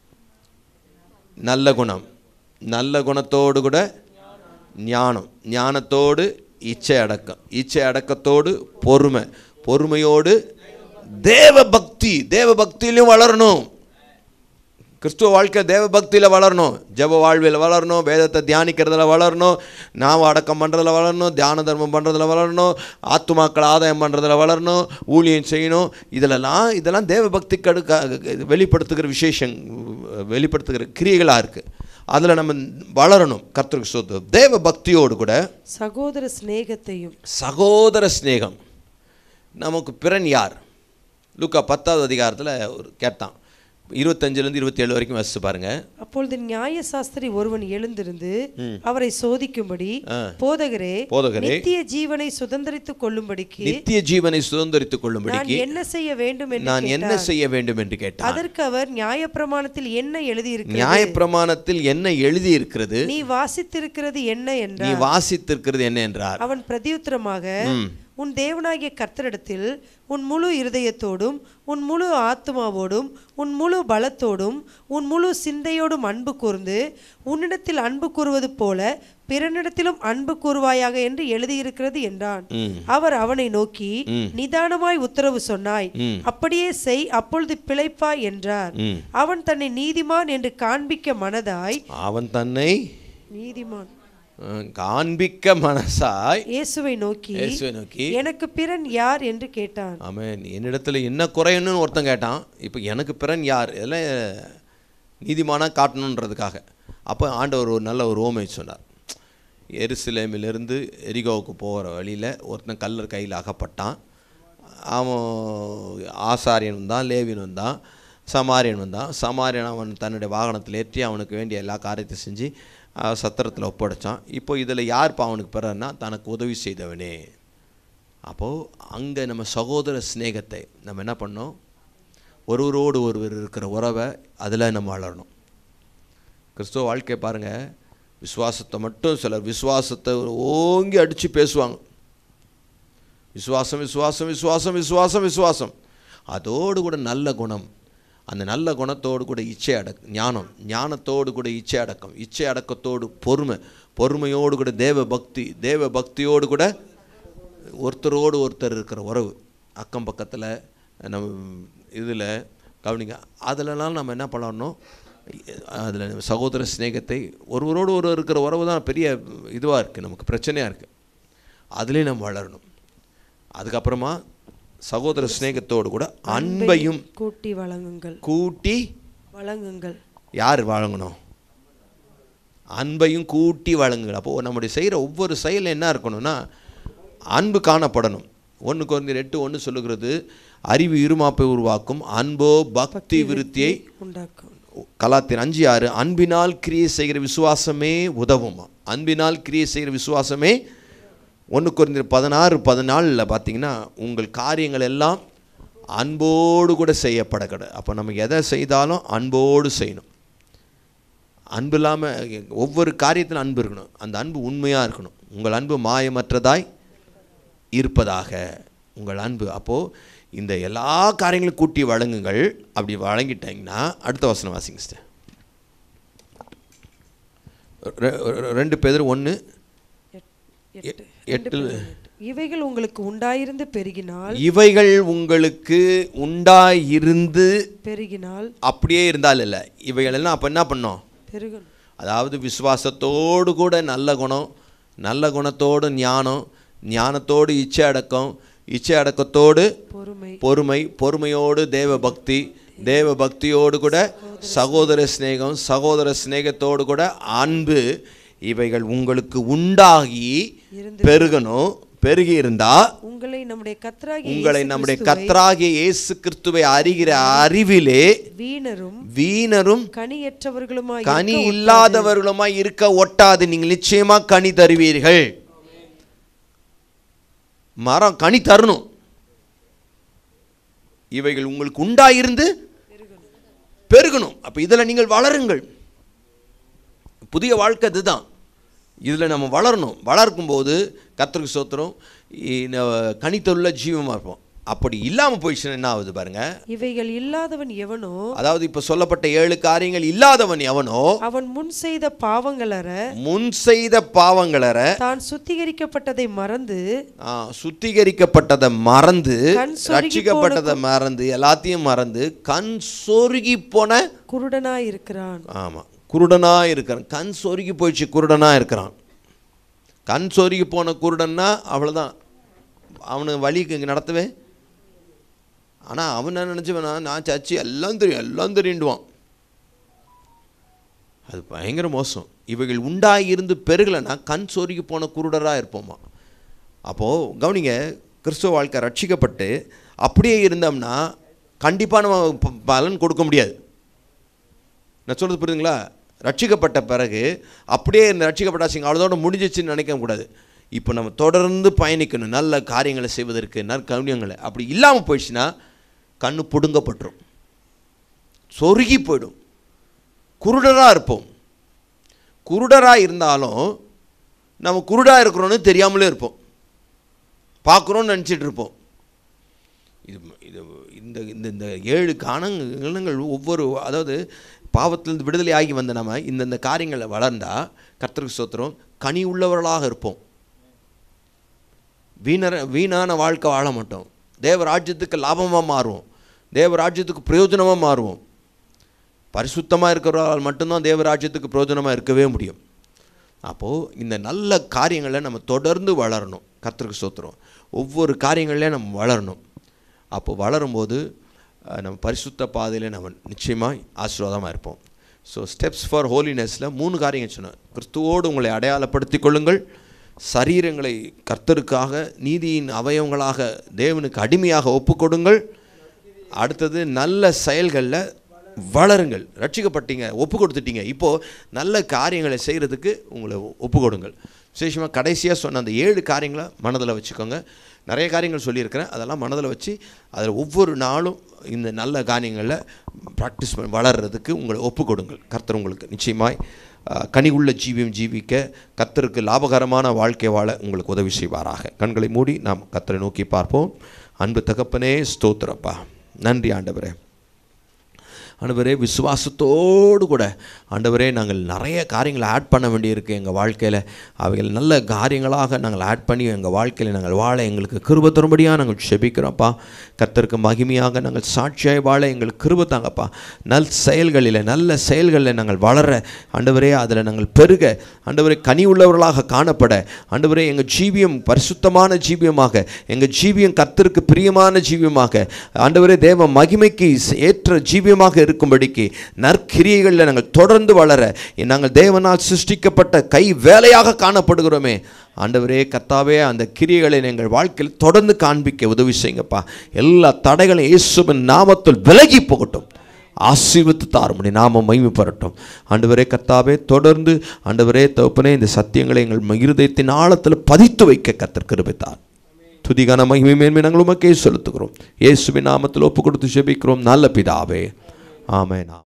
நல்ல குணம் நல்ல குணத்தோடு கூட ஞானம் ஞானத்தோடு இச்சை அடக்கம் இச்சை அடக்கத்தோடு பொறுமை பொறுமையோடு தேவ பக்தி தேவ பக்தியிலையும் வளரணும் கிறிஸ்துவ வாழ்க்கை தேவ பக்தியில் வளரணும் ஜெப வாழ்வில் வளரணும் வேதத்தை தியானிக்கிறதுல வளரணும் நாம் அடக்கம் பண்ணுறதுல வளரணும் தியான தர்மம் பண்ணுறதுல வளரணும் ஆத்துமாக்கள் ஆதாயம் பண்ணுறதுல வளரணும் ஊழியம் செய்யணும் இதிலெல்லாம் இதெல்லாம் தேவ பக்தி கடுக்க வெளிப்படுத்துகிற விசேஷம் வெளிப்படுத்துகிற கிரியைகளாக இருக்குது அதில் நம்ம வளரணும் கர்த்தருக்கு சொத்து தேவ பக்தியோடு கூட சகோதர சிநேகத்தையும் சகோதர சிநேகம் நமக்கு பிறன் யார் லூக்கா பத்தாவது அதிகாரத்தில் ஒரு கேட்டான் இருபத்தஞ்சிலேருந்து இருபத்தேழு வரைக்கும் வசிச்சு பாருங்க அப்பொழுது நியாய சாஸ்திரி ஒருவன் எழுந்திருந்து அவரை சோதிக்கும்படி போதகரே போதகரே நித்திய ஜீவனை சுதந்திரித்துக் கொள்ளும்படிக்கு நித்திய ஜீவனை சுதந்திரித்துக் நான் கொள்ளும்படிக்கு என்ன செய்ய வேண்டும் என்று நான் என்ன கேட்டார். செய்ய வேண்டும் என்று கேட்டான் அதற்கு அவர் நியாயப்பிரமாணத்தில் என்ன எழுதியிருக்கிறது நியாயப்பிரமாணத்தில் என்ன எழுதி இருக்கிறது நீ வாசித்திருக்கிறது என்ன நீ என்றார் வாசித்திருக்கிறது என்ன என்றார் அவன் பிரதியுத்தரமாக உன் தேவனாகிய கர்த்தரிடத்தில் உன் முழு இருதயத்தோடும் உன் முழு ஆத்துமாவோடும் உன் முழு பலத்தோடும் உன் முழு சிந்தையோடும் அன்பு கூர்ந்து உன்னிடத்தில் அன்பு கூறுவது போல பிறனிடத்திலும் அன்பு கூறுவாயாக என்று எழுதியிருக்கிறது என்றான் ம் அவர் அவனை நோக்கி ம். நிதானமாய் உத்தரவு சொன்னாய் ம். அப்படியே செய் அப்பொழுது பிழைப்பாய் என்றார் ம் அவன் தன்னை நீதிமான் என்று காண்பிக்க மனதாய் அவன் தன்னை நீதிமான் அஹ், காண்பிக்க மனசாய் இயேசுவை நோக்கி இயேசுவை நோக்கி எனக்கு பிறன் யார் என்று கேட்டான் ஆமென் என்னிடத்துல என்ன குறையுன்னு ஒருத்தன் கேட்டான் இப்போ எனக்கு பிறன் யார் இதெல்லாம் நீதிமானாக காட்டணுன்றதுக்காக அப்போ ஆண்டவர் ஒரு நல்ல ஒரு ஓமை சொன்னார் எருசலேமிலிருந்து எரிகோவுக்கு போகிற வழியில் ஒருத்தன் கல்லர் கையில் அகப்பட்டான் அவன் ஆசாரியன் வந்தான் லேவியன் வந்தான் சமாரியன் வந்தான் சமாரியன் அவன் தன்னுடைய வாகனத்தில் ஏற்றி அவனுக்கு வேண்டிய எல்லா காரியத்தையும் செஞ்சு அஹ், சத்திரத்தில் ஒப்படைச்சான் இப்போ இதில் யார்ப்பா அவனுக்கு பிறன்னா தனக்கு உதவி செய்தவனே அப்போது அங்கே நம்ம சகோதர சிநேகத்தை நம்ம என்ன பண்ணோம் ஒருவரோடு ஒருவர் இருக்கிற உறவை அதில் நம்ம வளரணும் கிறிஸ்துவ வாழ்க்கை பாருங்கள் விசுவாசத்தை மட்டும் சிலர் விசுவாசத்தை ஓங்கி அடித்து பேசுவாங்க விசுவாசம் விசுவாசம் விசுவாசம் விசுவாசம் விசுவாசம் அதோடு கூட நல்ல குணம் அந்த நல்ல குணத்தோடு கூட இச்சை அடக் ஞானம் ஞானத்தோடு கூட இச்சை அடக்கம் இச்சை அடக்கத்தோடு பொறுமை பொறுமையோடு கூட தேவ பக்தி தேவ பக்தியோடு கூட ஒருத்தரோடு ஒருத்தர் இருக்கிற உறவு அக்கம் பக்கத்தில் நம்ம இதில் கவனிங்க அதிலலாம் நம்ம என்ன பண்ணணும் அதில் சகோதர சிநேகத்தை ஒருவரோடு ஒருவர் இருக்கிற உறவு தான் பெரிய இதுவாக இருக்குது நமக்கு பிரச்சனையாக இருக்குது அதுலேயும் நம்ம வளரணும் அதுக்கப்புறமா சகோதர சிநேகத்தோடு கூட அன்பையும் கூட்டி வழங்குங்கள் கூட்டி வழங்குங்கள் யார் வழங்கணும் அன்பையும் கூட்டி வழங்குங்கள் அப்போது நம்முடைய செய்கிற ஒவ்வொரு செயல் என்ன இருக்கணும்னா அன்பு காணப்படணும் ஒன்று குறைந்த எட்டு ஒன்று சொல்லுகிறது அறிவு இருமாப்பை உருவாக்கும் அன்போ பக்தி விருத்தியை உண்டாக்கும் கலாத்தின் அஞ்சு ஆறு அன்பினால் கிரியை செய்கிற விசுவாசமே உதவுமா அன்பினால் கிரியை செய்கிற விசுவாசமே ஒன்று குறைந்த பதினாறு பதினாலில் பார்த்தீங்கன்னா உங்கள் காரியங்கள் எல்லாம் அன்போடு கூட செய்யப்பட கிடையாது அப்போ நம்ம எதை செய்தாலும் அன்போடு செய்யணும் அன்பு இல்லாமல் ஒவ்வொரு காரியத்திலும் அன்பு இருக்கணும் அந்த அன்பு உண்மையாக இருக்கணும் உங்கள் அன்பு மாயமற்றதாய் இருப்பதாக உங்கள் அன்பு அப்போது இந்த எல்லா காரியங்களும் கூட்டி வழங்குங்கள் அப்படி வழங்கிட்டீங்கன்னா அடுத்த வசனம் வாசிங்க சிஸ்டர் ரெ- ரெ- ரெண்டு பேர் ஒன்று எட்டு எட்டில் இவைகள் உங்களுக்கு உண்டாயிருந்து பெருகினால் இவைகள் உங்களுக்கு உண்டாயிருந்து பெருகினால் அப்படியே இருந்தால் இல்லை இவைகள் எல்லாம் அப்போ என்ன பண்ணோம் பெருகணும் அதாவது விசுவாசத்தோடு கூட நல்ல குணம் நல்ல குணத்தோடு ஞானம் ஞானத்தோடு இச்சை அடக்கம் இச்சை அடக்கத்தோடு பொறுமை பொறுமை பொறுமையோடு தேவ பக்தி தேவ பக்தியோடு கூட சகோதர சிநேகம் சகோதர சிநேகத்தோடு கூட அன்பு இவைகள் உங்களுக்கு உண்டாகி பெருகணும் பெருகி இருந்தா உங்களை நம்முடைய கத்தராகிய உங்களை இயேசு நம்முடைய கிறிஸ்துவை கர்த்தராகிய இயேசு கிறிஸ்துவை அறிகிற அறிவிலே வீணரும் வீணரும் கனியற்றவர்களுமாய் கனி இருக்க இல்லாதவர்களுமாய் இருக்க ஒட்டாது நீங்கள் நிச்சயமா கனி தருவீர்கள் மரம் கனி தரணும் இவைகள் உங்களுக்கு உண்டாயிருந்து பெருகணும் அப்ப இதுல நீங்கள் வளருங்கள் புதிய வாழ்க்கை இதுதான் இதுல நம்ம வளரணும் வளர்க்கும் போது கத்திரிக்கு சோத்திரம் கனித்தொல்ல ஜீவமா இருப்போம் அப்படி இல்லாம போயிடுச்சுன்னா என்ன ஆகுது பாருங்க இவைகள் இல்லாதவன் எவனோ அதாவது இப்ப சொல்லப்பட்ட ஏழு காரியங்கள் இல்லாதவன் எவனோ அவன் முன் செய்த பாவங்களற முன் செய்த பாவங்களற தான் சுத்திகரிக்கப்பட்டதை மறந்து ஆ, சுத்திகரிக்கப்பட்டதை மறந்து கண் சொருகி ரட்சிக்கப்பட்டதை மறந்து எல்லாத்தையும் மறந்து கண் சொருகி போன குருடனாய் இருக்கிறான் ஆமாம் குருடனா இருக்கிறான் கண் சொருகி போயிடுச்சு குருடனா இருக்கிறான் கண் சொருகி போன குருடன்னா அவ்வளோதான் அவனு வழிக்கு இங்கே நடத்தவே ஆனால் அவன் என்ன நினச்சவனா நான் சச்சி எல்லாம் தெரியும் எல்லாம் தெரியுண்டுவான் அது பயங்கர மோசம் இவைகள் உண்டாயிருந்து பெருகலைன்னா கண் சொருகி போன குருடராக இருப்போமா அப்போது கவனிங்க கிறிஸ்துவ வாழ்க்கை ரட்சிக்கப்பட்டு அப்படியே இருந்தோம்னா கண்டிப்பாக நம்ம ப- பலன் கொடுக்க முடியாது நான் சொல்கிறது புரியுதுங்களா ரட்சிக்கப்பட்ட பிறகு அப்படியே இந்த ரட்சிக்கப்பட்டாச்சுங்க அவ்வளோதோட முடிஞ்சிச்சுன்னு நினைக்க கூடாது இப்போ நம்ம தொடர்ந்து பயணிக்கணும் நல்ல காரியங்களை செய்வதற்கு நற்கவியங்களை அப்படி இல்லாமல் போயிடுச்சுன்னா கண்ணு பிடுங்கப்பட்டுரும் சொருகி போயிடும் குருடராக இருப்போம் குருடராக இருந்தாலும் நம்ம குருடாக இருக்கிறோன்னு தெரியாமலே இருப்போம் பார்க்குறோன்னு நினச்சிட்டு இருப்போம் இது இது இந்த இந்த இந்த ஏழு காணங்கள் ஒவ்வொரு அதாவது பாவத்திலிருந்து விடுதலை ஆகி வந்த நம்ம இந்தந்த காரியங்களை வளர்ந்தா கர்த்தருக்கு சோத்திரம் கனி உள்ளவர்களாக இருப்போம் வீணர வீணான வாழ்க்கை வாழ மாட்டோம் தேவ ராஜ்யத்துக்கு லாபமாக மாறுவோம் தேவ ராஜ்யத்துக்கு பிரயோஜனமாக மாறுவோம் பரிசுத்தமாக இருக்கிறவரால் மட்டும்தான் தேவ ராஜ்யத்துக்கு பிரயோஜனமாக இருக்கவே முடியும் அப்போது இந்த நல்ல காரியங்களை நம்ம தொடர்ந்து வளரணும் கர்த்தருக்கு சோத்துறோம் ஒவ்வொரு காரியங்களையும் நம்ம வளரணும் அப்போ வளரும்போது அஹ், நம்ம பரிசுத்த பாதையில் நம்ம நிச்சயமாக ஆசீர்வாதமாக இருப்போம் ஸோ ஸ்டெப்ஸ் ஃபார் ஹோலினஸில் மூணு காரியங்கள் சொன்னேன் கிறிஸ்துவோடு உங்களை அடையாளப்படுத்திக் கொள்ளுங்கள் சரீரங்களை கர்த்தருக்காக நீதியின் அவயவங்களாக தேவனுக்கு அடிமையாக ஒப்புக்கொடுங்கள் அடுத்தது நல்ல செயல்களில் வளருங்கள் ரட்சிக்கப்பட்டீங்க ஒப்பு கொடுத்துட்டீங்க இப்போது நல்ல காரியங்களை செய்கிறதுக்கு உங்களை ஒப்பு கொடுங்கள் விசேஷமாக கடைசியாக சொன்ன அந்த ஏழு காரியங்களை மனதில் வச்சுக்கோங்க நிறைய காரியங்கள் சொல்லியிருக்கிறேன் அதெல்லாம் மனதில் வச்சு அதில் ஒவ்வொரு நாளும் இந்த நல்ல காரியங்களில் ப்ராக்டிஸ் பண்ணி வளர்கிறதுக்கு உங்களை ஒப்பு கொடுங்கள் கர்த்தர் உங்களுக்கு நிச்சயமாய் அஹ், கனி உள்ள ஜீவியம் ஜீவிக்க கர்த்தருக்கு லாபகரமான வாழ்க்கை வாழ உங்களுக்கு உதவி செய்வாராக கண்களை மூடி நாம் கர்த்தரை நோக்கி பார்ப்போம் அன்பு தகப்பனே ஸ்தோத்திரப்பா நன்றி ஆண்டவரே ஆண்டவரே விசுவாசத்தோடு கூட ஆண்டவரே நாங்கள் நிறைய காரியங்களை ஆட் பண்ண வேண்டியிருக்கு எங்கள் வாழ்க்கையில் அவைகள் நல்ல காரியங்களாக நாங்கள் ஆட் பண்ணி எங்கள் வாழ்க்கையில் நாங்கள் வாழ எங்களுக்கு கிருப தரும்படியாக நாங்கள் செபிக்கிறோம்ப்பா கர்த்தருக்கு மகிமையாக நாங்கள் சாட்சியாய் வாழ எங்களுக்கு கிருப தாங்கப்பா நல் செயல்களில் நல்ல செயல்களில் நாங்கள் வளர ஆண்டவரே அதில் நாங்கள் பெருக ஆண்டவரே கனி உள்ளவர்களாக காணப்பட ஆண்டவரே எங்கள் ஜீவியம் பரிசுத்தமான ஜீவியமாக எங்கள் ஜீவியம் கர்த்தருக்கு பிரியமான ஜீவியமாக ஆண்டவரே தேவ மகிமைக்கு ஏற்ற ஜீவியமாக இருக்கும்படிக்கு நற்கிரியைகளில் நாங்கள் தொடர்ந்து வளர நாங்கள் தேவனால் சிருஷ்டிக்கப்பட்ட கை வேலையாக காணப்படுகிறோமே ஆண்டவரே கர்த்தாவே அந்த கிரியைகளை எங்கள் வாழ்க்கையில் தொடர்ந்து காண்பிக்க உதவி செய்யுங்கப்பா எல்லா தடைகளும் இயேசுவின் நாமத்தில் விலகி போகட்டும் ஆசீர்வத்து தாருமணி நாம மகிமைப்படட்டும் ஆண்டவரே கர்த்தாவே தொடர்ந்து ஆண்டவரே தகப்பனே இந்த சத்தியங்களை எங்கள் இருதயத்தின் ஆழத்தில் பதித்து வைக்க கத்தர் கிருபித்தார் துதிகான மகிமை மேன்மை நாங்கள் உமக்கே செலுத்துகிறோம் இயேசுவின் நாமத்தில் ஒப்பு கொடுத்து ஜெபிக்கிறோம் நல்ல பிதாவே ஆமென்